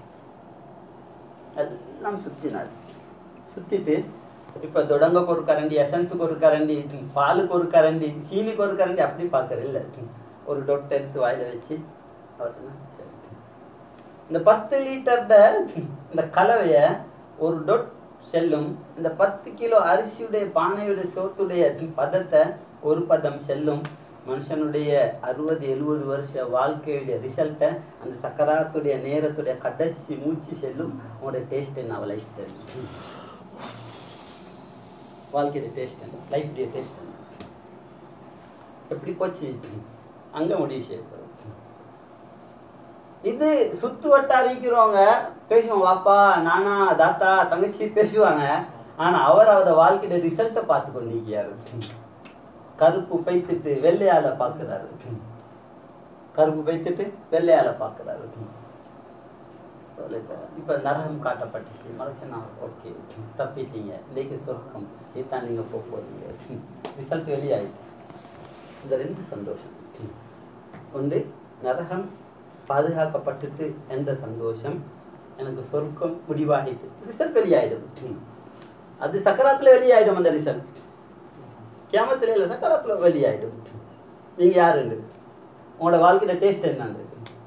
எல்லாம் சுற்றினார் சுற்றிட்டு இப்போ தொடங்கக்கு ஒரு கரண்டி எசன்ஸுக்கு ஒரு கரண்டி பாலுக்கு ஒரு கரண்டி சீனிக்கு ஒரு கரண்டி அப்படி பார்க்கறது இல்லை ஒரு டொட் எடுத்து வாயில வச்சு அவர்னா சரி இந்த பத்து லிட்டர்ட இந்த கலவைய ஒரு டொட் செல்லும் இந்த பத்து கிலோ அரிசியுடைய பானையுடைய சோத்துடைய பதத்தை ஒரு பதம் செல்லும் மனுஷனுடைய அறுபது எழுபது வருஷ வாழ்க்கையுடைய ரிசல்ட்டை அந்த சக்கராத்துடைய நேரத்துடைய கடைசி மூச்சு செல்லும் உங்களுடைய டேஸ்ட் என்ன அவளை தெரியும் வாழ்க்கையுடைய டேஸ்ட் என்ன லைஃப்டைய டேஸ்ட் என்ன எப்படி போச்சு அங்க முடிவு செய்யப்படும் இது சுத்து வட்டாரிக்கிறவங்க பேசுவோம் வாப்பா நானா தாத்தா தங்கச்சி பேசுவாங்க ஆனா அவர் அவரோட வாழ்க்கையோட ரிசல்ட்டை பார்த்து கொண்டிருக்கிறாரு கருப்பு பைத்துட்டு வெள்ளையால பார்க்கிறாரு கருப்பு பைத்துட்டு வெள்ளையால பார்க்கிறாரு சொல்ல இப்ப இப்ப நரகம் காட்டப்பட்டுச்சு மனுஷனா ஓகே தப்பிட்டீங்க இன்னைக்கு சொர்க்கம் இதுதான் நீங்க போக போறீங்க ரிசல்ட் வெளியாயிட்டு இந்த ரெண்டு சந்தோஷம் ஒன்று நரகம் பாதுகாக்கப்பட்டுட்டு என்ற சந்தோஷம் எனக்கு சொர்க்கம் முடிவாகிட்டு ரிசல்ட் வெளியாயிடும் அது சக்கராத்துல வெளியாயிடும் அந்த ரிசல்ட் கேமத்துல இல்லை சக்கராத்துல வெளியாயிடும் நீங்க யாருண்டு உங்களோட வாழ்க்கையில டேஸ்ட் என்னன்னு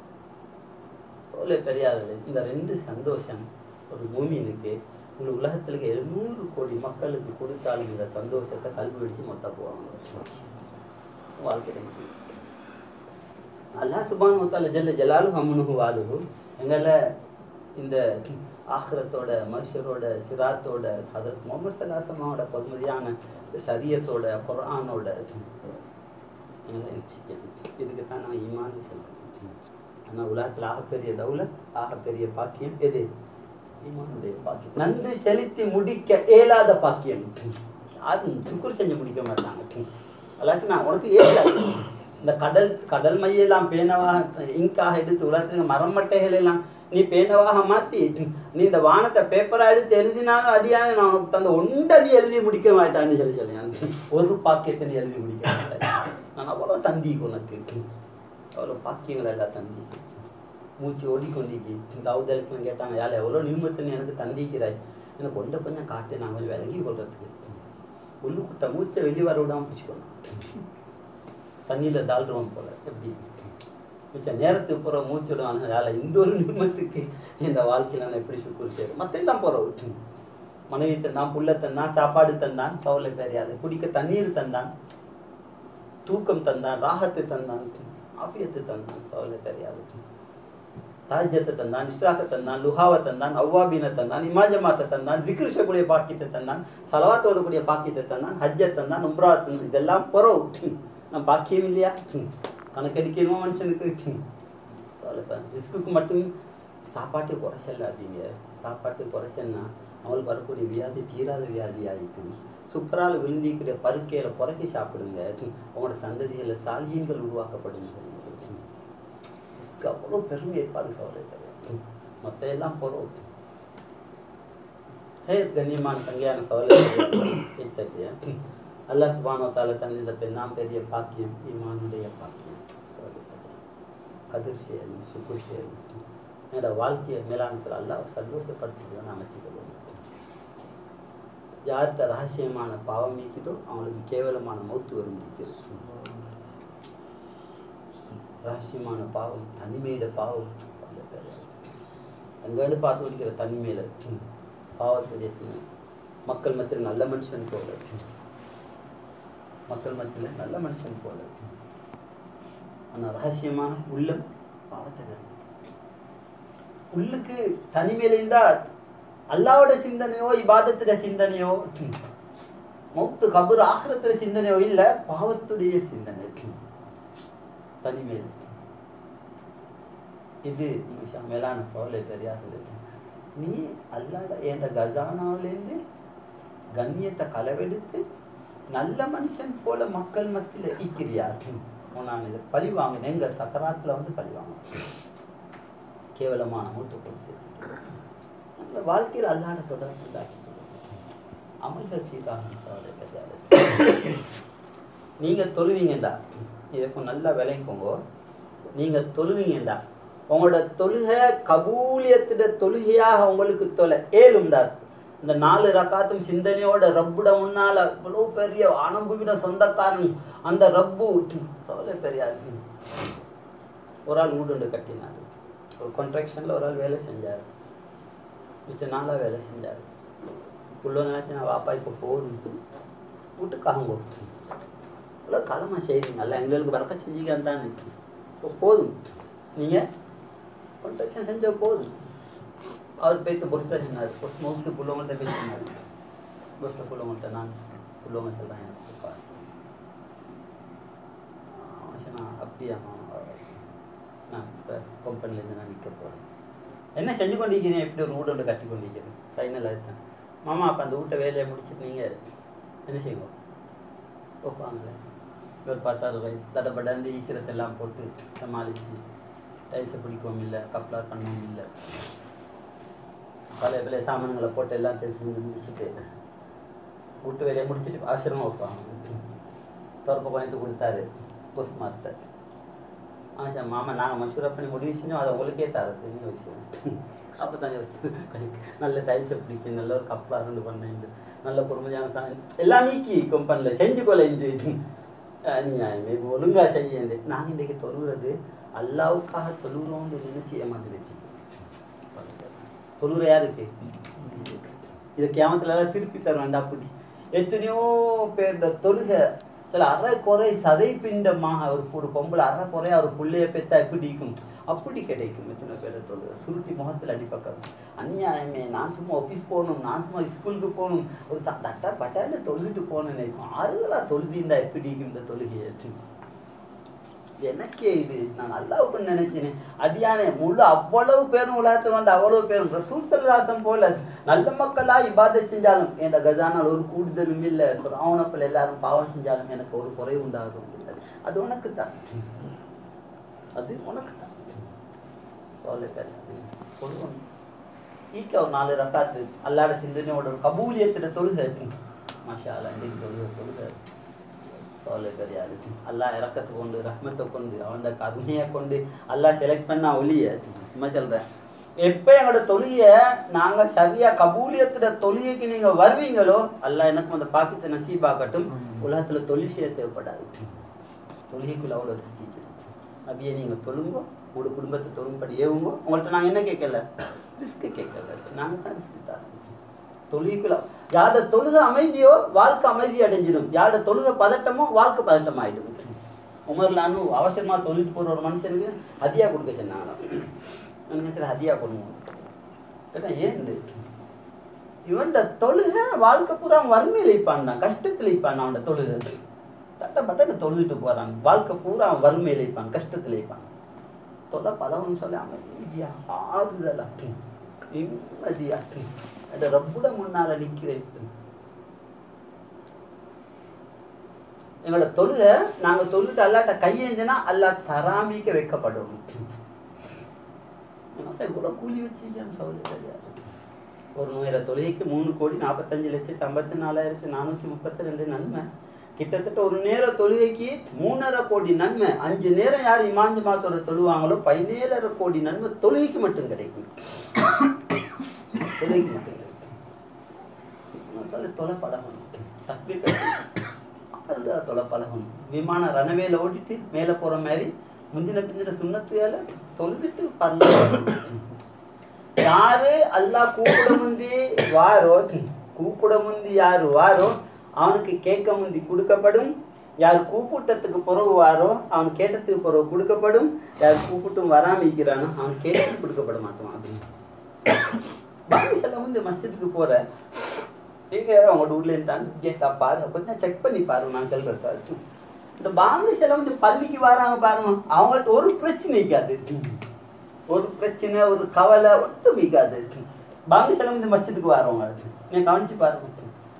சொல்ல பெரியாரு இந்த ரெண்டு சந்தோஷம் ஒரு பூமியினுக்கு இந்த உலகத்துல இருக்க எழுநூறு கோடி மக்களுக்கு கொடுத்தாலும் இந்த சந்தோஷத்தை கல்வி வெடிச்சு மொத்த போவாங்க வாழ்க்கையில அல்லாஹ் சுபான் முத்தால ஜல்ல ஜலாலு ஹம்னுஹு வாலுஹு எங்களை இந்த ஆஹ்ரத்தோட மஷரோட சிராத்தோட ஹதரத் முகமது சல்லாசமாவோட பசுமதியான சரியத்தோட குர்ஆனோட எங்களை இணைச்சிக்கணும் இதுக்கு தான் நான் ஈமான்னு சொல்றேன் ஆனால் உலகத்தில் ஆகப்பெரிய தௌலத் ஆகப்பெரிய பாக்கியம் எது ஈமானுடைய பாக்கியம் நன்றி செலுத்தி முடிக்க இயலாத பாக்கியம் யாரும் சுக்குர் செஞ்சு முடிக்க மாட்டாங்க அல்லாச்சு நான் உனக்கு ஏழாது இந்த கடல் கடல் மையெல்லாம் பேனவாக இங்காக எடுத்து உலகத்தில் மரமட்டைகள் எல்லாம் நீ பேனவாக மாற்றி நீ இந்த வானத்தை பேப்பராக எடுத்து எழுதினாலும் அடியானே நான் உனக்கு தந்த ஒன்றை நீ எழுதி முடிக்க மாட்டான்னு சொல்லி சொல்லி ஒரு பாக்கியத்தை நீ எழுதி முடிக்க மாட்டேன் நான் அவ்வளோ தந்தி உனக்கு அவ்வளோ பாக்கியங்கள் எல்லாம் தந்தி மூச்சு ஓடிக்கொண்டிக்கு தாவூத் அலிஸ்லாம் கேட்டாங்க யாழ் எவ்வளோ நிமிடத்தில் நீ எனக்கு தந்திக்கிறாய் எனக்கு ஒன்றை கொஞ்சம் காட்டு நான் கொஞ்சம் விலகி கொள்றதுக்கு உள்ளுக்குட்ட மூச்சை வெளியே வர விடாம பிடிச்சிக்கணும் தண்ணியில் தாழ்றோம் போல எப்படி மிச்ச நேரத்துக்கு போகிற மூச்சு விடுவாங்க யாழ் இந்த ஒரு நிமிடத்துக்கு இந்த வாழ்க்கையில் நான் எப்படி சுக்குர் செய்யறேன் மற்ற எல்லாம் போகிற விட்டு மனைவி தந்தான் புள்ள தந்தான் சாப்பாடு தந்தான் சவுளை பெரியாது குடிக்க தண்ணீர் தந்தான் தூக்கம் தந்தான் ராகத்து தந்தான் ஆபியத்து தந்தான் சவுளை பெரியாது தாஜ்யத்தை தந்தான் இஸ்ராக தந்தான் லுஹாவை தந்தான் அவ்வாபீனை தந்தான் இமாஜமாத்தை தந்தான் ஜிக்ரு செய்யக்கூடிய பாக்கியத்தை தந்தான் சலவாத் ஓதக்கூடிய பாக்கியத்தை தந்தான் ஹஜ்ஜை தந்தான் உம்ரா தந்தான் இதெல்லாம் புறவு நம்ம பாக்கியம் இல்லையா கணக்கெடுக்கணுமா மனுஷனுக்கு ரிஸ்க்குக்கு மட்டும் சாப்பாட்டு குறை செல்லாதீங்க சாப்பாட்டு குறை சென்னா அவங்களுக்கு வரக்கூடிய வியாதி தீராத வியாதி ஆகிக்கும் சுப்பரால் விழுந்திக்கிற பருக்கையில புறக்கி சாப்பிடுங்க உங்களோட சந்ததிகளில் சாலியன்கள் உருவாக்கப்படும் ரிஸ்க் அவ்வளோ பெருமை ஏற்பாடு சோழ மற்ற எல்லாம் போகிறோம் ஹே கண்ணியமான சங்கையான சோழ இத்தகைய அல்லாஹ் சுபானோ தால தந்த பெண்ணாம் பெரிய பாக்கியம் ஈமானுடைய பாக்கியம் கதிர் செய்யணும் சுக்குர் செய்யணும் என்னோட வாழ்க்கையை மேலான சில அல்லாஹ் சந்தோஷப்படுத்துறதுன்னு அமைச்சுக்கொள்வோம் யார்கிட்ட ரகசியமான பாவம் நீக்குதோ அவங்களுக்கு கேவலமான மௌத்து வரும் நீக்கிறது ரகசியமான பாவம் தனிமையிட பாவம் எங்கேருந்து பார்த்து வலிக்கிற தனிமையில பாவத்துடைய சின்ன மக்கள் மத்தியில் நல்ல மனுஷன் போல மக்கள் மத்தியில் நல்ல மனுஷன் போல ஆனால் ரகசியமாக உள்ளம் பாவத்தை நிரம்பிது உள்ளுக்கு தனிமையில இருந்தா அல்லாவோட சிந்தனையோ இபாதத்துட சிந்தனையோ மௌத்து கபர் ஆகிரத்துல சிந்தனையோ இல்ல பாவத்துடைய சிந்தனை தனிமையில் இது மிக மேலான சோலை பெரியார்கள் நீ அல்லாட என்ற கஜானாவிலேருந்து கண்ணியத்தை களவெடுத்து நல்ல மனுஷன் போல மக்கள் மத்தியில் ஈக்கிறியா நான் இதை பழி வாங்கினேன் எங்கள் சக்கராத்தில் வந்து பழி வாங்கினேன் கேவலமான மூத்து கொண்டு சேர்த்துட்டு அந்த வாழ்க்கையில் அல்லாட தொடர்பு உண்டாக்கி அமல்கள் சீராகும் சோலை பெரியாரு நீங்கள் தொழுவீங்கண்டா இதுக்கு நல்லா விளைக்கோங்க நீங்கள் தொழுவீங்கண்டா உங்களோட தொழுகை கபூலியத்திட தொழுகையாக உங்களுக்கு தொலை ஏழும்டா இந்த நாலு ரக்காத்தும் சிந்தனையோட ரப்புட முன்னால இவ்வளோ பெரிய அனுபவின சொந்தக்காரன் அந்த ரப்பு சோலை பெரியாரு ஒரு ஆள் வீடு கட்டினார் ஒரு கான்ட்ராக்ஷனில் ஒரு ஆள் வேலை செஞ்சார் மிச்ச நாளாக வேலை செஞ்சார் உள்ள நினச்சி நான் வாப்பா இப்போ போதும் வீட்டுக்காக இவ்வளோ காலமாக செய்றீங்க அல்ல எங்களுக்கு வரக்க செஞ்சீங்க தானே இப்போ போதும் நீங்கள் கான்ட்ராக்ஷன் செஞ்ச போதும் அவர் போய்த்து பொஸ்ட்டை சொன்னார் பொஸ் மவுத்து புள்ளவங்கள்ட்ட போய் சொன்னார் பொஸ்ட்டை புள்ளவங்கள்ட்ட நான் புள்ளவங்க சொல்கிறேன் எனக்கு காசு அவன் சொன்னான் அப்படியா நான் இப்போ கம்பெனிலேருந்து நான் நிற்க போகிறேன் என்ன செஞ்சு கொண்டிருக்கிறீங்க எப்படி ஒரு வீடு ஒன்று கட்டி கொண்டிருக்கிறேன் ஃபைனல் அதுதான் மாமா அப்போ அந்த வீட்டை வேலையை முடிச்சுட்டு நீங்கள் என்ன செய்வோம் வைப்பாங்களே இவர் பார்த்தாரு வை தடபடந்து ஈக்கிறதெல்லாம் போட்டு சமாளித்து டைல்ஸை பிடிக்கவும் இல்லை கப்ளார் பண்ணவும் இல்லை பழைய பழைய சாமான்களை போட்டு எல்லாம் தெரிஞ்சு முடிச்சுட்டு வீட்டு வேலையை முடிச்சுட்டு ஆசிரமம் வைப்பாங்க திறப்ப கொண்டு கொடுத்தாரு போஸ்ட் மாஸ்டர் ஆச்சா மாமா நாங்கள் மஷூரா பண்ணி முடிவு செஞ்சோம் அதை உங்களுக்கே தரது நீ வச்சுக்கோங்க அப்போ தான் வச்சு கொஞ்சம் நல்ல டைல்ஸை பிடிக்கும் நல்ல ஒரு கப்பலாக ரெண்டு பண்ணேன் நல்ல பொறுமையான சாமி எல்லாம் நீக்கி கம்பெனியில் செஞ்சு கொலை இந்த நியாயமே இப்போ ஒழுங்காக செய்ய நாங்கள் இன்றைக்கு தொழுகிறது அல்லாவுக்காக தொழுகிறோம்னு நினைச்சு ஏமாந்து தொழுகிற யாருக்கு இதை கேமத்துல எல்லாம் திருப்பி தர வேண்டாம் அப்படி எத்தனையோ பேர் தொழுகை சில அரை குறை சதை பிண்டமாக ஒரு ஒரு பொம்பளை அரை குறையா ஒரு புள்ளைய பெத்தா எப்படி இருக்கும் அப்படி கிடைக்கும் எத்தனை பேரை தொழுகை சுருட்டி முகத்தில் அடிப்பக்கம் அநியாயமே நான் சும்மா ஆஃபீஸ் போகணும் நான் சும்மா ஸ்கூலுக்கு போகணும் ஒரு ச- தட்டா பட்டான்னு தொழுதுட்டு போகணும் நினைக்கும் ஆறுதலாக தொழுதிண்டா எப்படி இருக்கும் இந்த தொழுகையை எனக்கே இது நான் அல்லாவுக்குன்னு நினைச்சேன் அடியானே முழு அவ்வளவு பேரும் உலகத்தில் வந்து அவ்வளவு பேரும் ரசூல் சல்லாசம் போல நல்ல மக்களா இபாதை செஞ்சாலும் என் கஜானால் ஒரு கூடுதலும் இல்லை ராவணப்பில் எல்லாரும் பாவம் செஞ்சாலும் எனக்கு ஒரு குறை உண்டாகும் அது உனக்கு தான் அது உனக்கு தான் கவலை கிடையாது சொல்லுவோம் ஈக்க ஒரு நாலு ரக்காத்து அல்லாட சிந்தனையோட ஒரு கபூலியத்திட தொழுகை மாஷா அல்லா இன்றைக்கு தொழுகை தொழுகை கவலை கிடையாது அல்லாஹ் இறக்கத்தை கொண்டு ரஹ்மத்தை கொண்டு அவனோட கருணையை கொண்டு அல்லாஹ் செலக்ட் பண்ணா ஒளிய சும்மா சொல்கிறேன் எப்போ எங்களோட தொழியை நாங்கள் சரியாக கபூலியத்தோட தொழிலுக்கு நீங்கள் வருவீங்களோ அல்லாஹ் எனக்கும் அந்த பாக்கியத்தை நசீபாக்கட்டும் உலகத்தில் தொழில் செய்ய தேவைப்படாது தொழுகைக்குள்ள அவ்வளோ ரிஸ்க் இருக்குது அப்படியே நீங்கள் தொழுங்கோ உங்களோட குடும்பத்தை தொழும்படி ஏவுங்கோ உங்கள்கிட்ட நாங்கள் என்ன கேட்கல ரிஸ்க்கு கேட்கல நாங்கள் தான் ரிஸ்க்கு தான் தொழுகைக்குள்ள யாரோட தொழுகை அமைதியோ வாழ்க்கை அமைதி அடைஞ்சிடும் யாரோட தொழுகை பதட்டமோ வாழ்க்கை பதட்டம் ஆயிடும் உமர்லான்னு அவசரமாக தொழில் போகிற ஒரு மனுஷனுக்கு ஹதியா கொடுக்க சொன்னாங்க எனக்கு சரி ஹதியா கொடுங்க கேட்டா ஏன் இவன்ட தொழுகை வாழ்க்கை பூரா வறுமையில் இப்பான் தான் கஷ்டத்தில் இப்பான் அவனோட தொழுகை தட்ட பட்டன்னு தொழுதுட்டு போறான் வாழ்க்கை பூரா அவன் வறுமையில் இப்பான் கஷ்டத்தில் இப்பான் தொலை பலவன் சொல்ல அமைதியா ஆறுதலா நிம்மதியா அந்த ரப்புட முன்னால நிக்கிறேன் எங்களோட தொழுகை நாங்க தொழுட்டு அல்லாட்ட கையேந்தினா அல்லா தராமிக்க வைக்கப்படும் இவ்வளவு கூலி வச்சிருக்கேன் சொல்லி தெரியாது ஒரு நூறு தொழுகைக்கு மூணு கோடி நாற்பத்தஞ்சு லட்சத்தி ஐம்பத்தி நாலாயிரத்தி நானூற்றி முப்பத்தி ரெண்டு நன்மை கிட்டத்தட்ட ஒரு நேர தொழுகைக்கு மூணரை கோடி நன்மை அஞ்சு நேரம் யார் இமாஞ்சு மாத்தோட தொழுவாங்களோ பதினேழரை கோடி நன்மை தொழுகைக்கு மட்டும் கிடைக்கும் தொழுகைக்கு மட்டும் கிடைக்கும் அதனால தொலை பழகணும் தக்பீர் ஆறுதலா தொலை பழகணும் விமானம் ரனவேல ஓட்டிட்டு மேலே போற மாதிரி முந்தின பிந்தின சுண்ணத்துகளை தொழுதுட்டு பரல யாரு அல்லாஹ் கூப்பிட முந்தி வாரோ கூப்பிட முந்தி யாரு வாரோ அவனுக்கு கேட்க முந்தி கொடுக்கப்படும் யார் கூப்பிட்டத்துக்கு பிறகு வாரோ அவன் கேட்டதுக்கு பிறகு கொடுக்கப்படும் யார் கூப்பிட்டும் வராம இருக்கிறானோ அவன் கேட்டது கொடுக்கப்பட மாட்டான் அப்படின்னு பாங்கி சொல்ல வந்து மஸ்ஜிதுக்கு போற நீங்க உங்களோட ஊர்ல இருந்தாலும் கேட்டா பாருங்க கொஞ்சம் செக் பண்ணி பாருங்க நான் சொல்றது இந்த பாங்கு சில வந்து பள்ளிக்கு வராங்க பாருங்க அவங்கள்ட்ட ஒரு பிரச்சனை இருக்காது ஒரு பிரச்சனை ஒரு கவலை ஒன்றும் இருக்காது பாங்கு சில வந்து மஸ்ஜிதுக்கு வரவங்க நீங்க கவனிச்சு பாருங்க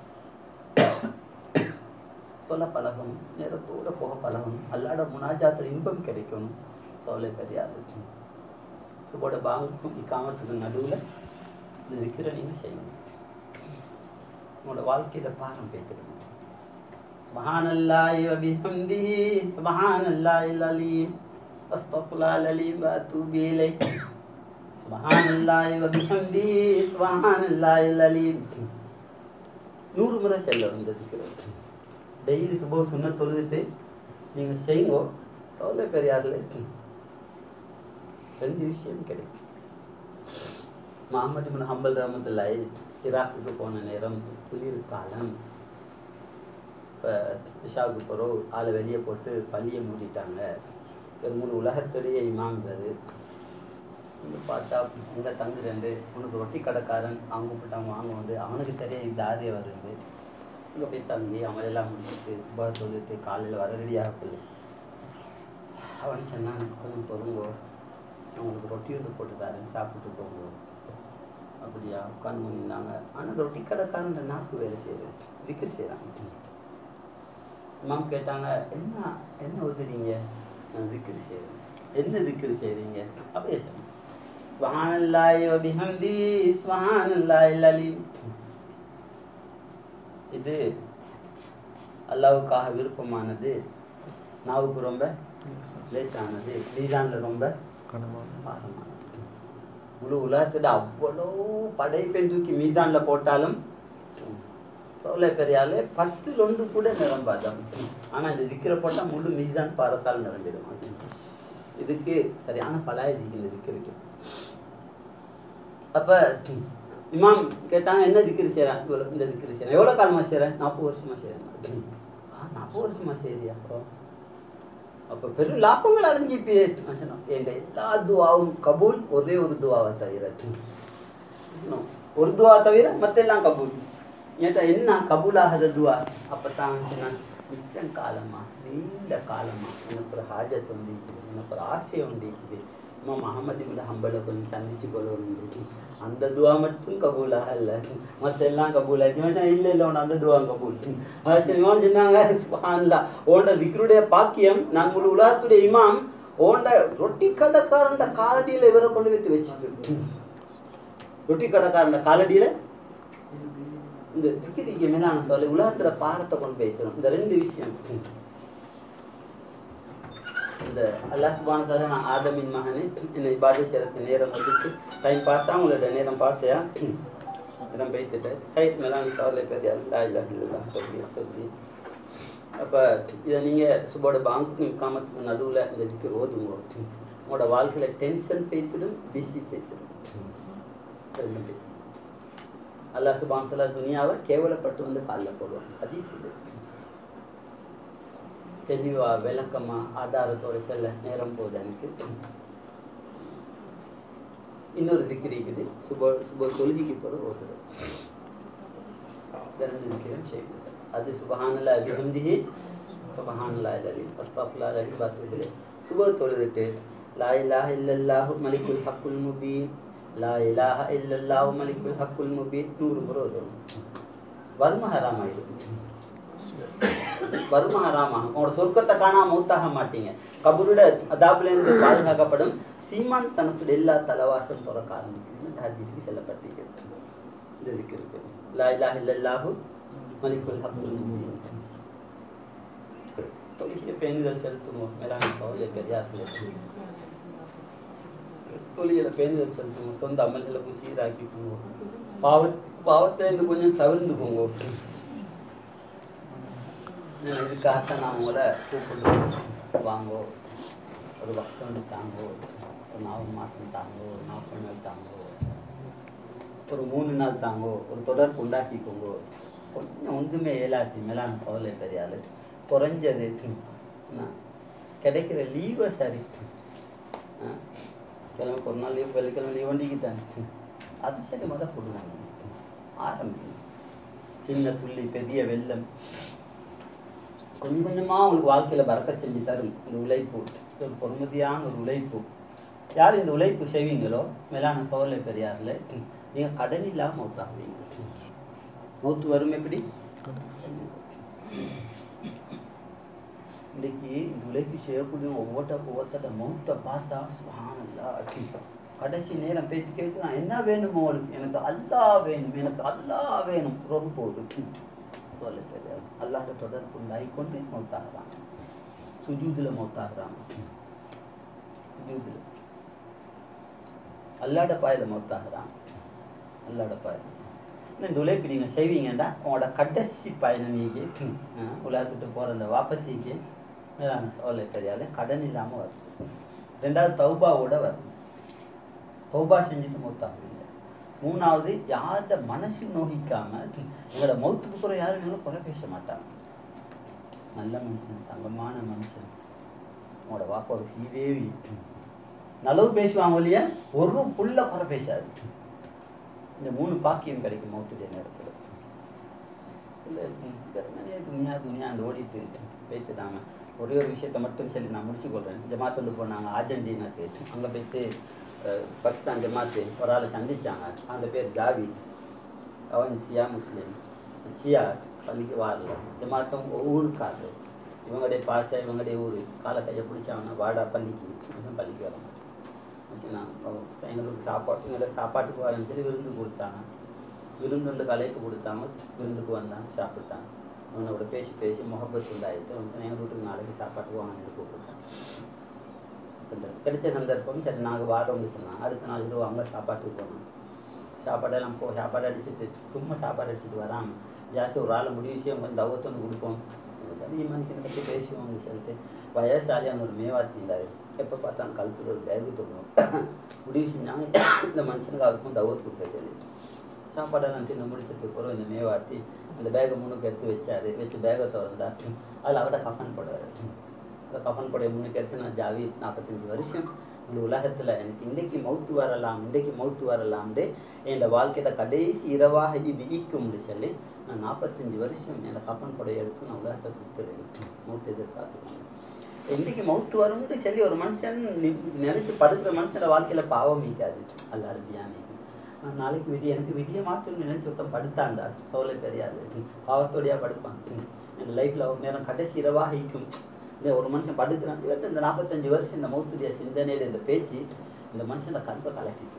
தொலை பழகணும் நேரத்தோட போக பழகணும் அல்லாட முனாஜாத்தில் இன்பம் கிடைக்கணும் சோலை பெரியாது சுபோட பாங்குக்கும் இக்காமத்துக்கு நடுவில் இந்த திக்கிற நீங்கள் செய்யணும் உங்களோட வாழ்க்கையில பாரம் பேசிடுங்க சுபஹானல்லாஹி வ பிஹம்திஹி சுபஹானல்லாஹில் அலீம் அஸ்தக்ஃபிருல்லாஹல் அலீம் வ அத்தூபு இலைஹ் சுபஹானல்லாஹி வ பிஹம்திஹி சுபஹானல்லாஹில் அலீம் நூறு முறை செல்லணும் இந்த திக்கிற டெய்லி சுப சுண்ண தொழுதுட்டு நீங்கள் செய்யுங்கோ சோலை பெரியாரில் ரெண்டு விஷயம் கிடைக்கும் முகமது பின் ஹம்பல் ரஹமத்துல்லாய் ஈராக்குக்கு போன நேரம் குளிர் காலம் இப்போ இஷாவுக்கு போகிறோம் ஆளை வெளியே போட்டு பள்ளியை மூடிட்டாங்க ஒரு மூணு உலகத்துடைய இமாம்ன்றது இங்கே பார்த்தா இங்கே தங்குறேன் உனக்கு ரொட்டி கடைக்காரன் அவங்க கூப்பிட்டாங்க வாங்க வந்து அவனுக்கு தெரிய இது தாதியை வருது இங்கே போய் தங்கி அவனெல்லாம் முடிச்சுட்டு சுபா சொல்லிட்டு காலையில் வர ரெடியாக போய் அவன் சொன்னான் கொஞ்சம் பொறுங்கோ நான் உங்களுக்கு ரொட்டி ஒன்று போட்டு தரேன் சாப்பிட்டு போங்க அப்படியா உட்காந்து நின்னாங்க ஆனால் அந்த ரொட்டி கடைக்காரன் நாக்கு வேலை செய்யுது திக்கு செய்கிறாங்க இமாம் கேட்டாங்க என்ன என்ன ஒதுறீங்க நான் திக்ரு செய்கிறேன் என்ன திக்ரு செய்கிறீங்க அப்படியே சொன்னேன் சுபஹானல்லாஹி வ பிஹம்தி சுபஹானல்லாஹில் அலீம் இது அல்லாவுக்காக விருப்பமானது நாவுக்கு ரொம்ப லேசானது மீதானில் ரொம்ப பாரமானது முழு உலகத்தில் அவ்வளோ படைப்பெண் தூக்கி மீதானில் போட்டாலும் சோலை பெரியாலே பத்து லொண்டு கூட நிரம்பாதான் ஆனால் இந்த திக்கிற போட்டால் முழு மீதான் பாரத்தால் நிரம்பிடும் இதுக்கு சரியான பலாய திக்கிற திக்கிருக்கு அப்போ இமாம் கேட்டாங்க என்ன திக்கிரி செய்கிறேன் இவ்வளோ இந்த திக்கிரி செய்கிறேன் எவ்வளோ காலமாக செய்கிறேன் நாற்பது வருஷமாக செய்கிறேன் ஆ நாற்பது வருஷமாக செய்யறியா அப்போ அப்போ பெரும் லாபங்கள் அடைஞ்சிப்பியே நான் சொன்னேன் என் எல்லா துவாவும் கபூல் ஒரே ஒரு துவாவை தவிர சொன்னோம். ஒரு துவா தவிர மற்ற எல்லாம் கபூல் ஏட்டா என்ன கபூல் ஆகாத துவா அப்போ தான் சொன்னான் மிச்சம் காலமா நீண்ட காலமா எனக்கு ஒரு ஹாஜத் வந்து இருக்குது எனக்கு ஒரு ஆசை வந்து இருக்குது அம்மா முகமது இபின் ஹம்பலை கொஞ்சம் சந்திச்சு கொள்ளணும் அந்த துவா மட்டும் கபூலாக இல்லை மற்ற எல்லாம் கபூல் ஆகிட்டு இல்லை இல்லை உன அந்த துவா கபூல் அது சரி இமாம் சொன்னாங்க சுப்ஹானல்லாஹ் ஓண்ட விக்ருடைய பாக்கியம் நான் முழு உலகத்துடைய இமாம் ஓண்ட ரொட்டி கடைக்காரண்ட காலடியில் இவரை கொண்டு வைத்து வச்சுட்டு ரொட்டி கடைக்காரண்ட காலடியில் இந்த திக்கிரிக்கு மேலான சொல்ல உலகத்துல பாரத்தை கொண்டு போய் வைக்கணும் இந்த ரெண்டு விஷயம் இந்த அல்லாஹ் சுபானதாக நான் ஆதமின் மகனே என்னை பாதை செய்யறதுக்கு நேரம் வந்துட்டு டைம் பாஸ் உங்களோட நேரம் பாஸையா நேரம் போய்த்துட்டு ஹை மேலான சவலை பெரிய அல்லா இல்லா இல்லா சொல்லி சொல்லி அப்போ இதை நீங்கள் சுபோட பாங்கு காமத்துக்கு நடுவில் இந்த இதுக்கு ஓதுங்க உங்களோட வாழ்க்கையில் டென்ஷன் பேய்த்திடும் பிஸி பேய்த்திடும் ரெண்டும் பேய்த்திடும் அல்லாஹ் சுபானத்தில் துனியாவை கேவலப்பட்டு வந்து காலில் போடுவான் அதீஸ் இது தெளிவா விளக்கமா ஆதாரத்தோட செல்ல நேரம் போகுது எனக்கு இன்னொரு திக்கிரி இருக்குது சுப சுப தொழுகைக்கு போகிற ஓதுறது ரெண்டு திக்கிரம் செய்யணும் அது சுபஹானல்லா அபிஹம்திஹி சுபஹானல்லா அலி அஸ்தாஃபுல்லா அலி பாத்துபில் சுப தொழுதுட்டு லா இலாஹ இல்லல்லாஹு மலிக்குல் ஹக்குல் முபீன் லா இலாஹ இல்லல்லாஹு மலிக்குல் ஹக்குல் முபீன் நூறு முறை ஓதணும் வர்ம ஹராம் ஆயிடும் வறுமை ஹராமா உங்களோட சொர்க்கத்தை காணாம மூத்தாக மாட்டீங்க கபூரோட அதாபுலேருந்து பாதுகாக்கப்படும் சீமான் தனத்துடைய எல்லா தலவாசம் திறக்க ஆரம்பிக்கும் இந்த ஹதீஸுக்கு செல்லப்பட்டிருக்கிறது இந்த இதுக்கு இருக்கு லா இலாஹ இல்லல்லாஹு மலிக்குல் ஹக்குல் முபீன் தொழுகையை பேணுதல் செலுத்துவோம் மேலான கவலை பெரியார்களே தொழில பேணுதல் செலுத்துவோம் சொந்த அமல்களை கொஞ்சம் சீராக்கிக்கோங்க பாவ பாவத்திலேருந்து கொஞ்சம் தவிர்ந்துக்கோங்க இதுக்காகத்தான் நான் உங்களை கூப்பிடுறோம் வாங்கோ ஒரு பக்தம் வந்து தாங்கோ ஒரு நாலு மாதம் தாங்கோ ஒரு நாற்பது நாள் தாங்கோ ஒரு மூணு நாள் தாங்கோ ஒரு தொடர்பு உண்டாக்கிக்கோங்கோ கொஞ்சம் ஒன்றுமே ஏலாட்டி மேலான கவலை பெரியாள் குறைஞ்சது என்ன, கிடைக்கிற லீவை சரி ஆ, கிழமை ஒரு நாள் லீவ் வெள்ளிக்கிழமை லீவ் வண்டிக்கு தானே அது சரி மொதல் கொடுங்க ஆரம்பிக்கணும் சின்ன துள்ளி பெரிய வெள்ளம் கொஞ்சம் கொஞ்சமாக உங்களுக்கு வாழ்க்கையில் பறக்க செஞ்சு தரும் இந்த உழைப்பு இது ஒரு பொறுமதியான ஒரு உழைப்பு யார் இந்த உழைப்பு செய்வீங்களோ மேலான சோலை பெரியாரில் நீங்கள் கடன் இல்லாமல் மௌத்தாகுவீங்க மௌத்து வரும் எப்படி இன்றைக்கு இந்த உழைப்பு செய்யக்கூடிய ஒவ்வொருத்த ஒவ்வொருத்தட்ட மௌத்தை பார்த்தா சுபானல்லா அக்கி கடைசி நேரம் பேச்சு கேட்குறான் என்ன வேணும் உங்களுக்கு எனக்கு அல்லாஹ் வேணும் எனக்கு அல்லாஹ் வேணும் ரொம்ப போகுது சொல்ல தெரியாது அல்லாட்ட தொடர்பு உண்டாகி கொண்டு மௌத்தாகிறான் சுஜூதில் மௌத்தாகிறான் சுஜூதில் அல்லாட பாயில் மௌத்தாகிறான் அல்லாட பாயில் இந்த உழைப்பு நீங்கள் செய்வீங்கடா உங்களோட கடைசி பயணமீக்கு உலகத்துட்டு போகிற அந்த வாபசிக்கு மேலான சோலை பெரியாலே கடன் இல்லாமல் வரும் ரெண்டாவது தௌபாவோட வரும் தௌபா செஞ்சுட்டு மௌத்தாகுவீங்க மூணாவது யார்ட மனசு நோகிக்காம எங்களோட மௌத்துக்கு பிறகு யாரும் எங்களை குறை பேச மாட்டாங்க நல்ல மனுஷன் தங்கமான மனுஷன் உங்களோட வாப்பா ஒரு ஸ்ரீதேவி நலவு பேசுவாங்க இல்லையா ஒரு புள்ள குறை பேசாது இந்த மூணு பாக்கியம் கிடைக்கும் மௌத்துடைய நேரத்தில் துணியா துணியாண்டு ஓடிட்டு பேத்துட்டாங்க ஒரே ஒரு விஷயத்தை மட்டும் சொல்லி நான் முடிச்சு கொள்றேன் ஜமாத்தோண்டு போனாங்க அர்ஜென்டினாக்கு அங்கே போயிட்டு அஹ், பாகிஸ்தான் ஜமாத்து ஒரு ஆளை சந்திச்சாங்க அந்த பேர் ஜாவித் அவன் சியா முஸ்லீம் சியா பள்ளிக்கு வரல ஜமாத்தம் ஊருக்காரரு இவங்களுடைய பாஷா இவங்களுடைய ஊர் காலை கையை பிடிச்சாங்க வாடா பள்ளிக்கு இவன் பள்ளிக்கு வர மாட்டேன் சரி, நான் அவ- எங்களுக்கு சாப்பாடு எங்களை சாப்பாட்டுக்கு வரேன்னு சொல்லி விருந்து கொடுத்தாங்க விருந்துண்டு கலைக்கு கொடுத்தாங்க விருந்துக்கு வந்தாங்க சாப்பிட்டாங்க அவனோட பேசி பேசி முகப்பத்து உண்டாயிட்டு அவன் சொன்னான், எங்கள் வீட்டுக்கு நாளைக்கு சாப்பாட்டுக்கு வாங்கிட்டு கூப்பிடுறான் சந்தர்ப்பம் கிடைச்ச சந்தர்ப்பம் சரி நாங்கள் வாரோம்னு சொன்னாங்க அடுத்த நாள் இரவு அவங்க சாப்பாட்டுக்கு போனோம் சாப்பாடெல்லாம் போ சாப்பாடு அடிச்சுட்டு சும்மா சாப்பாடு அடிச்சுட்டு வராமல் ஜாஸ்தி ஒரு ஆள் முடிவு விஷயம் கொஞ்சம் தவத்தொன்று கொடுப்போம் சரி மணிக்கு பற்றி பேசுவோம்னு சொல்லிட்டு வயசாலியான ஒரு மேவாத்தி இருந்தார் எப்போ பார்த்தாலும் கழுத்துல ஒரு பேகு தோணும் முடிவு செஞ்சாங்க இந்த மனுஷனுக்கு அவருக்கும் தவத்து கொடுக்க சொல்லி சாப்பாடெல்லாம் தின்னு முடிச்சதுக்கு பிறகு இந்த மேவாத்தி அந்த பேகை முன்னுக்கு எடுத்து வச்சாரு வச்சு பேகை திறந்தா அதில் அவட கஃபன் போடுவார் அந்த கஃபன் படைய முன்னுக்கு எடுத்து நான் ஜாவி நாற்பத்தஞ்சு வருஷம் இந்த உலகத்தில் எனக்கு இன்றைக்கு மௌத்து வரலாம் இன்றைக்கு மௌத்து வரலாம்னு என் வாழ்க்கையில கடைசி இரவாக இது ஈக்கும்னு சொல்லி நான் நாற்பத்தஞ்சு வருஷம் என்னை கப்பன் படைய எடுத்து நான் உலகத்தை சுற்றுறேன் மௌத்து எதிர்பார்த்துக்கணும் இன்றைக்கு மௌத்து வரும்னு சொல்லி ஒரு மனுஷன் நி- நினைச்சு படுக்கிற மனுஷனோட வாழ்க்கையில பாவம் மிக்காது அல்லாடு தியானிக்கும் நான் நாளைக்கு விடிய எனக்கு விடிய மாட்டோம்னு நினைச்சு ஒருத்தன் படுத்தாண்டா சோலை பெரியாது பாவத்தோடையா படுப்பான் என் லைஃப்ல ஒரு நேரம் கடைசி இரவாக ஈக்கும் இந்த ஒரு மனுஷன் படுக்கிறான் இவர்கிட்ட இந்த நாற்பத்தஞ்சு வருஷம் இந்த மௌத்துடைய சிந்தனையோட இந்த பேச்சு இந்த மனுஷனோட கல்வை கலட்டிட்டு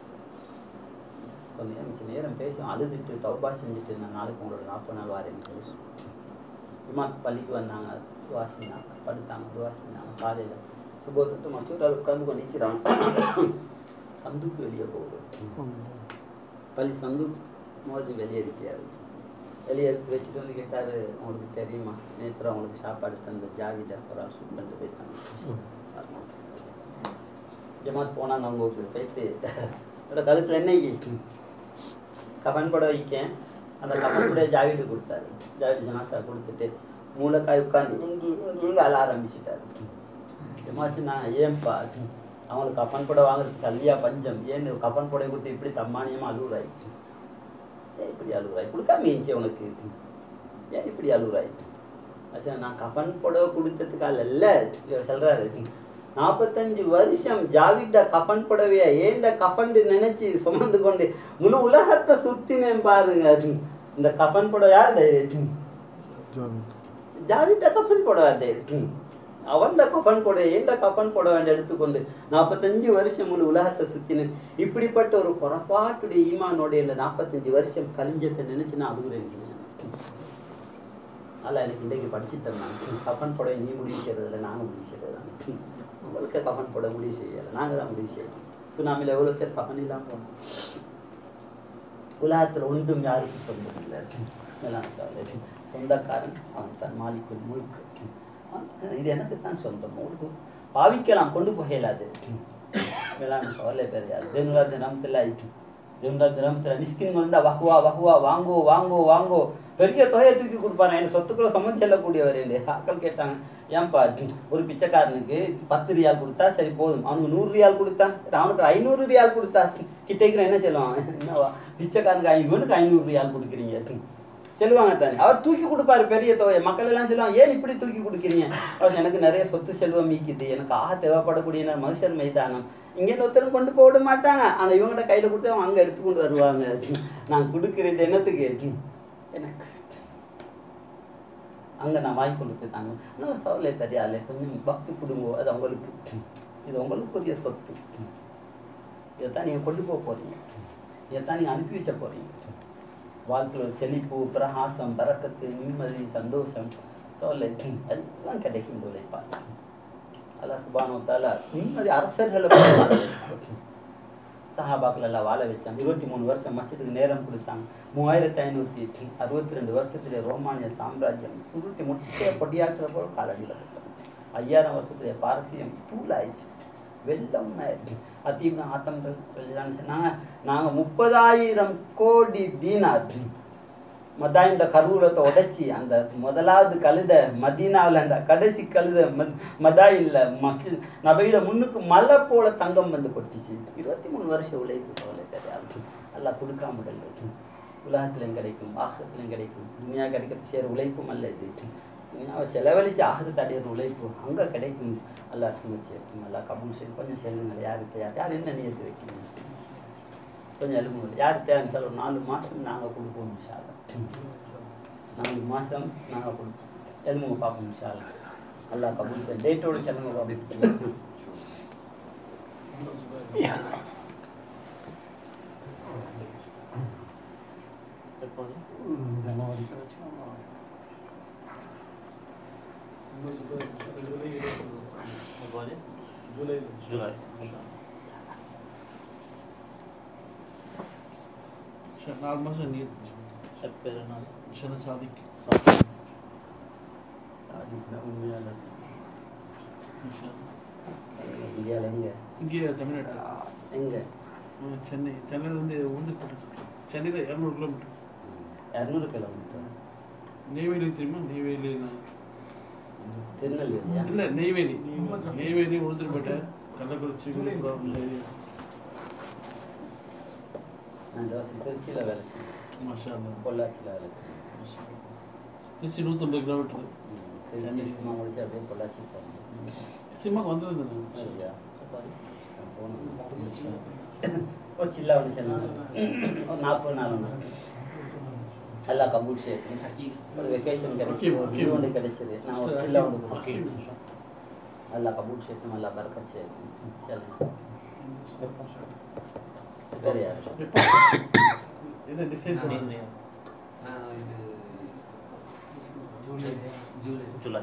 கொஞ்ச நேரம் மிச்ச நேரம் பேசும் அழுதுட்டு தௌபா செஞ்சுட்டு நான் நாளைக்கு உங்களோட நாற்பது நாள் வாரேன்னு சொல்லி ஜுமாத் பள்ளிக்கு வந்தாங்க துவா செஞ்சாங்க படுத்தாங்க துவா செஞ்சாங்க காலையில் சுபோத்துட்டு மசூரால் உட்கார்ந்து கொண்டு நிற்கிறாங்க சந்துக்கு வெளியே போகுது பள்ளி சந்து மோதி வெளியே இருக்காரு வெளியே எடுத்து வச்சுட்டு வந்து கேட்டாரு உங்களுக்கு தெரியுமா நேற்று அவங்களுக்கு சாப்பாடு தந்த ஜாவிட ஒரு ஆள் ஷூட் பண்ணிட்டு போயிட்டாங்க ஜமாத் போனாங்க அவங்க வீட்டுக்கு போயிட்டு என்னோட கழுத்தில் என்ன இருக்கு? கஃன் படம் வைக்கேன் அந்த கஃன் படைய ஜாவிட்டு கொடுத்தாரு ஜாவிட்டு ஜனாசா கொடுத்துட்டு மூளைக்காய் உட்காந்து எங்கே எங்கே எங்கே அழ ஆரம்பிச்சிட்டாரு ஜமாச்சு நான் ஏன்பா அவங்களுக்கு கஃன் படம் வாங்குறது சல்லியா பஞ்சம் ஏன்னு கஃன் படம் கொடுத்து இப்படி தம்மானியமாக அழுகுறாய் ஏன் இப்படி அழுகுறாய் கொடுக்காம இருந்துச்சு உனக்கு ஏன் இப்படி அழுகுறாய் அச்சா நான் கஃன் புடவை கொடுத்ததுக்கால இல்லை இவர் சொல்றாரு நாற்பத்தஞ்சு வருஷம் ஜாவிட்ட கஃன் புடவைய ஏண்ட கஃபண்டு நினைச்சு சுமந்து கொண்டு முழு உலகத்தை சுத்தினேன் பாருங்க இந்த கஃன் புடவை யாருடைய ஜாவிட்ட கஃன் புடவை அது அவன்ட கஃன் புடவை ஏண்ட கஃன் புடவை எடுத்துக்கொண்டு நாற்பத்தஞ்சு வருஷம் முழு உலகத்தை சுத்தினேன் இப்படிப்பட்ட ஒரு புறப்பாட்டுடைய ஈமானோட இந்த நாற்பத்தஞ்சு வருஷம் கலிஞ்சத்தை நினைச்சு நான் அழுகுறேன்னு சொல்லி அல்ல எனக்கு இன்றைக்கு படிச்சு தந்தாங்க கஃன் புடவை நீ முடிவு செய்யறதில்ல நாங்கள் முடிவு செய்யறது உங்களுக்கு கஃன் போட முடிவு செய்யலை நாங்கள் தான் முடிவு செய்யணும் சுனாமியில் எவ்வளோ பேர் கஃன் இல்லாமல் போனோம் உலகத்தில் ஒன்றும் யாருக்கும் சொந்தம் இல்லை எல்லாம் கவலை. சொந்தக்காரன் அவன் தான் மாலிக்குள் முழுக்க அவன் இது எனக்கு தான் சொந்தம் உங்களுக்கு பாவிக்கலாம் கொண்டு போகலாது வேளாண் கவலை பேர் யார் தேனுலா தினத்தில் தேனுலா தினத்தில் மிஸ்கின் வந்தா வகுவா வகுவா வாங்கோ வாங்கோ வாங்கோ பெரிய தொகையை தூக்கி கொடுப்பாரு என் சொத்துக்களை சுமந்து செல்லக்கூடியவர் என்று ஆக்கள் கேட்டாங்க ஏன்பா ஒரு பிச்சைக்காரனுக்கு பத்து ரியால் கொடுத்தா சரி போதும் அவனுக்கு நூறு ரியால் கொடுத்தா சரி அவனுக்கு ஐநூறு ரியால் கொடுத்தா கிட்டேக்கிற என்ன சொல்லுவான் என்னவா பிச்சைக்காரனுக்கு ஐ- இவனுக்கு ஐநூறு ரியால் கொடுக்குறீங்க சொல்லுவாங்க தானே அவர் தூக்கி கொடுப்பாரு பெரிய தொகையை மக்கள் எல்லாம் சொல்லுவாங்க ஏன் இப்படி தூக்கி கொடுக்குறீங்க அவர் எனக்கு நிறைய சொத்து செல்வம் மீக்குது எனக்கு ஆக தேவைப்படக்கூடிய நேரம் மனுஷர் மைதானம் இங்கேருந்து ஒருத்தரும் கொண்டு போக விட மாட்டாங்க ஆனால் இவங்கள்ட்ட கையில் கொடுத்து அவங்க அங்கே எடுத்துக்கொண்டு வருவாங்க நான் கொடுக்குறது என்னத்துக்கு எனக்கு அங்கே நான் வாங்கி கொடுத்து தாங்க அதனால சவுளை பெரிய ஆளே கொஞ்சம் பக்தி கொடுங்கோ அது அவங்களுக்கு இது உங்களுக்குரிய சொத்து இதைத்தான் நீங்கள் கொண்டு போக போகிறீங்க இதைத்தான் நீங்கள் அனுப்பி வச்ச போகிறீங்க வாழ்க்கையில் ஒரு செழிப்பு பிரகாசம் பறக்கத்து நிம்மதி சந்தோஷம் சொல்ல எல்லாம் கிடைக்கும் இந்த உழைப்பால் அல்லாஹ் சுபானு தாலா நிம்மதி அரசர்களை போல வாழ வைப்பான். சஹாபாக்கள் எல்லாம் வாழ வச்சாங்க இருபத்தி மூணு வருஷம் மஸ்ஜிதுக்கு நேரம் கொடுத்தாங்க மூவாயிரத்தி ஐநூற்றி அறுபத்தி ரெண்டு வருஷத்துல ரோமானிய சாம்ராஜ்யம் சுருட்டி முட்டையை பொடியாக்குற போல காலடியில் போட்டாங்க ஐயாயிரம் வருஷத்துல பாரசீகம் தூளாயிடுச்சு வெள்ளம் ஆயிடுச்சு அத்தீப்னா ஆத்தம்கள் சொன்னாங்க நாங்கள் முப்பதாயிரம் கோடி தீனார் மதாயின்ற கருவூலத்தை உடைச்சி அந்த முதலாவது கழுத மதீனாவில் அந்த கடைசி கழுத மத் மதாயில்ல மஸ்ஜித் நபையில முன்னுக்கு மலை போல தங்கம் வந்து கொட்டிச்சு இருபத்தி மூணு வருஷம் உழைப்பு சோலை கிடையாது எல்லாம் கொடுக்காம விடல உலகத்திலும் கிடைக்கும் ஆகத்திலும் கிடைக்கும் துனியா கிடைக்கிறது சேர உழைப்பும் அல்ல இது துனியாவை செலவழிச்சு ஆகத்தை அடையிற உழைப்பு அங்கே கிடைக்கும் அல்லா ரஹ்மத் சேர்க்கும் அல்லா கபூல் செய்யும் கொஞ்சம் செல்லுங்கள் யாருக்கு யார் யார் என்ன நியத்து வைக்கணும் கொஞ்சம் எலும்புங்க யார் தேவைன்னு சொல்ல ஒரு நாலு மாதம் நாங்கள் கொடுப்போம் விஷாலம் நாலு மாதம் நாங்கள் கொடுப்போம் எலும்புங்க பார்ப்போம் விஷாலம் அல்லா கபூல் செய்யும் டேட்டோடு செல்லுங்க பார்ப்போம் எப்போது ஜனவரி எப்போது ஜூலை ஜூலை நாலு மாதம் நீ எப்பேர் நாள் விஷயம் சாதிக்கு சாதிக்குனா உண்மையால இந்தியாவில் எங்கே இங்கே தமிழ்நாடு எங்கே ம், சென்னை சென்னையிலேருந்து உளுந்து சென்னையில் இரநூறு கிலோமீட்டர் இரநூறு கிலோமீட்டர் நெய்வேலி தெரியுமா நெய்வேலி நான் திருநெல்வேலியா இல்லை நெய்வேலி நெய்வேலி உளுந்தூர்பேட்டை கள்ளக்குறிச்சி விழுப்புரம் இந்த ஏரியா நான் தோசை திருச்சியில் வேலை செஞ்சேன் மாஷா அல்லா. பொள்ளாச்சியில் வேலை செஞ்சேன் மாஷா அல்லா. திருச்சி நூற்றம்பது கிலோமீட்டர் ம், திருச்சி சினிமா முடிச்சு அப்படியே பொள்ளாச்சி போனேன் சினிமாக்கு வந்திருந்தேன் சரியா நான் போனேன் ஒரு சில்லா ஒன்று சொன்னாங்க ஒரு நாற்பது நாள் ஒன்று எல்லா கம்பூட் சேர்த்து ஒரு வெக்கேஷன் கிடைச்சி ஒரு லீவ் ஒன்று கிடைச்சது நான் ஒரு சில்லா ஒன்று கொடுத்தேன் எல்லா கபூட் சேர்த்து நல்லா பறக்கச் சேர்த்து சரி வேறு யார் என்ன டிசைன் பண்ணி ஜூலை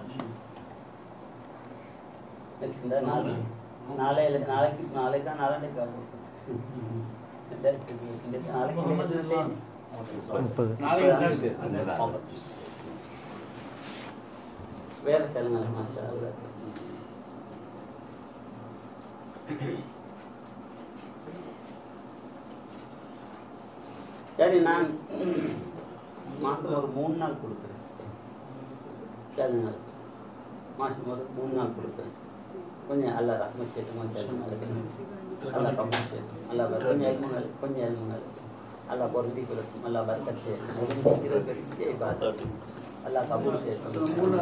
நெக்ஸ்ட் இந்த நாளை நாளையில நாளைக்கு நாளைக்கா நாளைக்கா நாளைக்கு நாளைக்கு வேற சொல்லுங்க மாஷா அல்லாஹ். சரி நான் மாசம் ஒரு மூணு நாள் கொடுக்குறேன் சரி நாள் மாசம் ஒரு மூணு நாள் கொடுக்குறேன் கொஞ்சம் அல்ல ரஹ்மத் செய்து கொஞ்சம் அல்ல கம்மி செய்து அல்ல கொஞ்சம் எல்முங்கள் கொஞ்சம் எல்முங்கள் அல்ல பொருந்தி கொடுக்கும் அல்ல பர்க்கத் செய்யும் பெரிய இபாதத் அல்ல கபூல் செய்யும்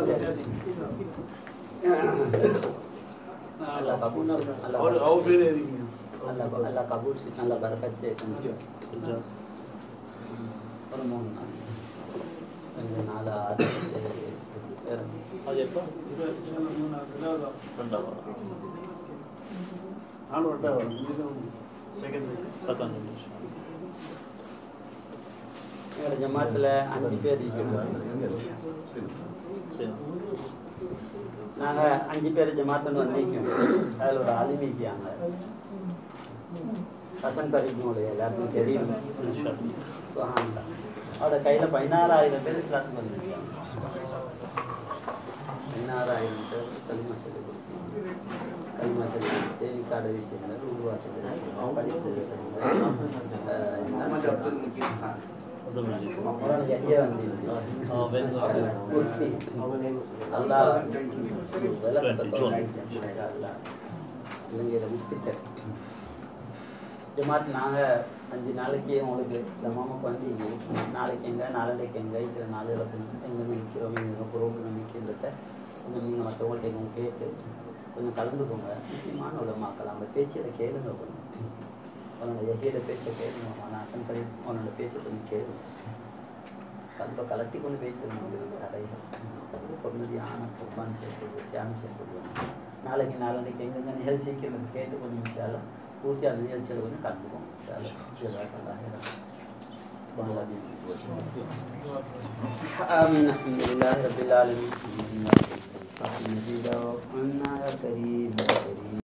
அல்ல கபூல் செய்யும் அல்ல அவர் அவர் பேர் எதுங்க அல்ல அல்ல கபூல் செய்யும் அல்ல பர்க்கத் செய்யும் ஒரு மூணு நாள் ரெண்டு நாள் ஆறு ஏழு, எட்டு, வேற அது எப்போ ரெண்டாவது நாலு வட்டம் வரும் இதுதான் செகண்ட் செகண்ட் எங்களோட ஜமாத்தில் அஞ்சு பேர் இருக்கிறோம் சரி நாங்கள் அஞ்சு பேர் ஜமாத்துன்னு வந்திருக்கோம் அதில் ஒரு அலிமிக்காங்க ஹசன் கரீப்னோட எல்லாருக்கும் தெரியும் சுஹான்டா அவரோட கையில் பதினாறாயிரம் பேர் இஸ்லாத்துக்கு வந்திருக்காங்க பதினாறாயிரம் பேர் களிமா சொல்லி கொடுத்தாங்க களிமா சொல்லி கொடுத்து காட விஷயங்கள் உருவாக்க விஷயங்கள் படிப்பு விஷயங்கள் அஹ், எல்லாம் அவரோட ஐயா வந்து Oh, very good. குர்த்தி அல்லாஹ் June. இலங்கையில் வித்துட்டேன் ஜமாத் நாங்கள் அஞ்சு நாளைக்கு உங்களுக்கு தமாமுக்கு வந்து இங்கே இருக்கணும் நாளைக்கு எங்கே நாளைக்கு எங்கே இருக்கிற நாலு இழக்கணும் எங்கே நிற்கிறோம் எங்கே புரோகிராம் நிற்கின்றத கொஞ்சம் நீங்கள் மற்றவங்கள்ட்ட எங்கே கேட்டு கொஞ்சம் கலந்துக்கோங்க முக்கியமான உள்ள மக்கள் அந்த பேச்சில் கேளுங்க கொஞ்சம் அவனோட எஹியோட பேச்சை கேளுங்க அவன் அட்டன் பண்ணி அவனோட பேச்சை கொஞ்சம் கேளுங்க கல்ப கலட்டி கொண்டு போயிட்டு கதைகள் பொறுமதியான குர்பான் சேர்த்து தியானம் சேர்த்து நாளைக்கு நாளைக்கு எங்கெங்க நிகழ்ச்சிக்கிறது கேட்டு கொஞ்சம் விஷயம் పూర్తి అన్ని చేసేవాళ్ళని కలుపుకోం చాలా జజాకల్లాహ్ ఖైరన్. సుబ్హానల్లాహ్ آمين الحمد لله رب العالمين مجيدا عنا يا كريم يا كريم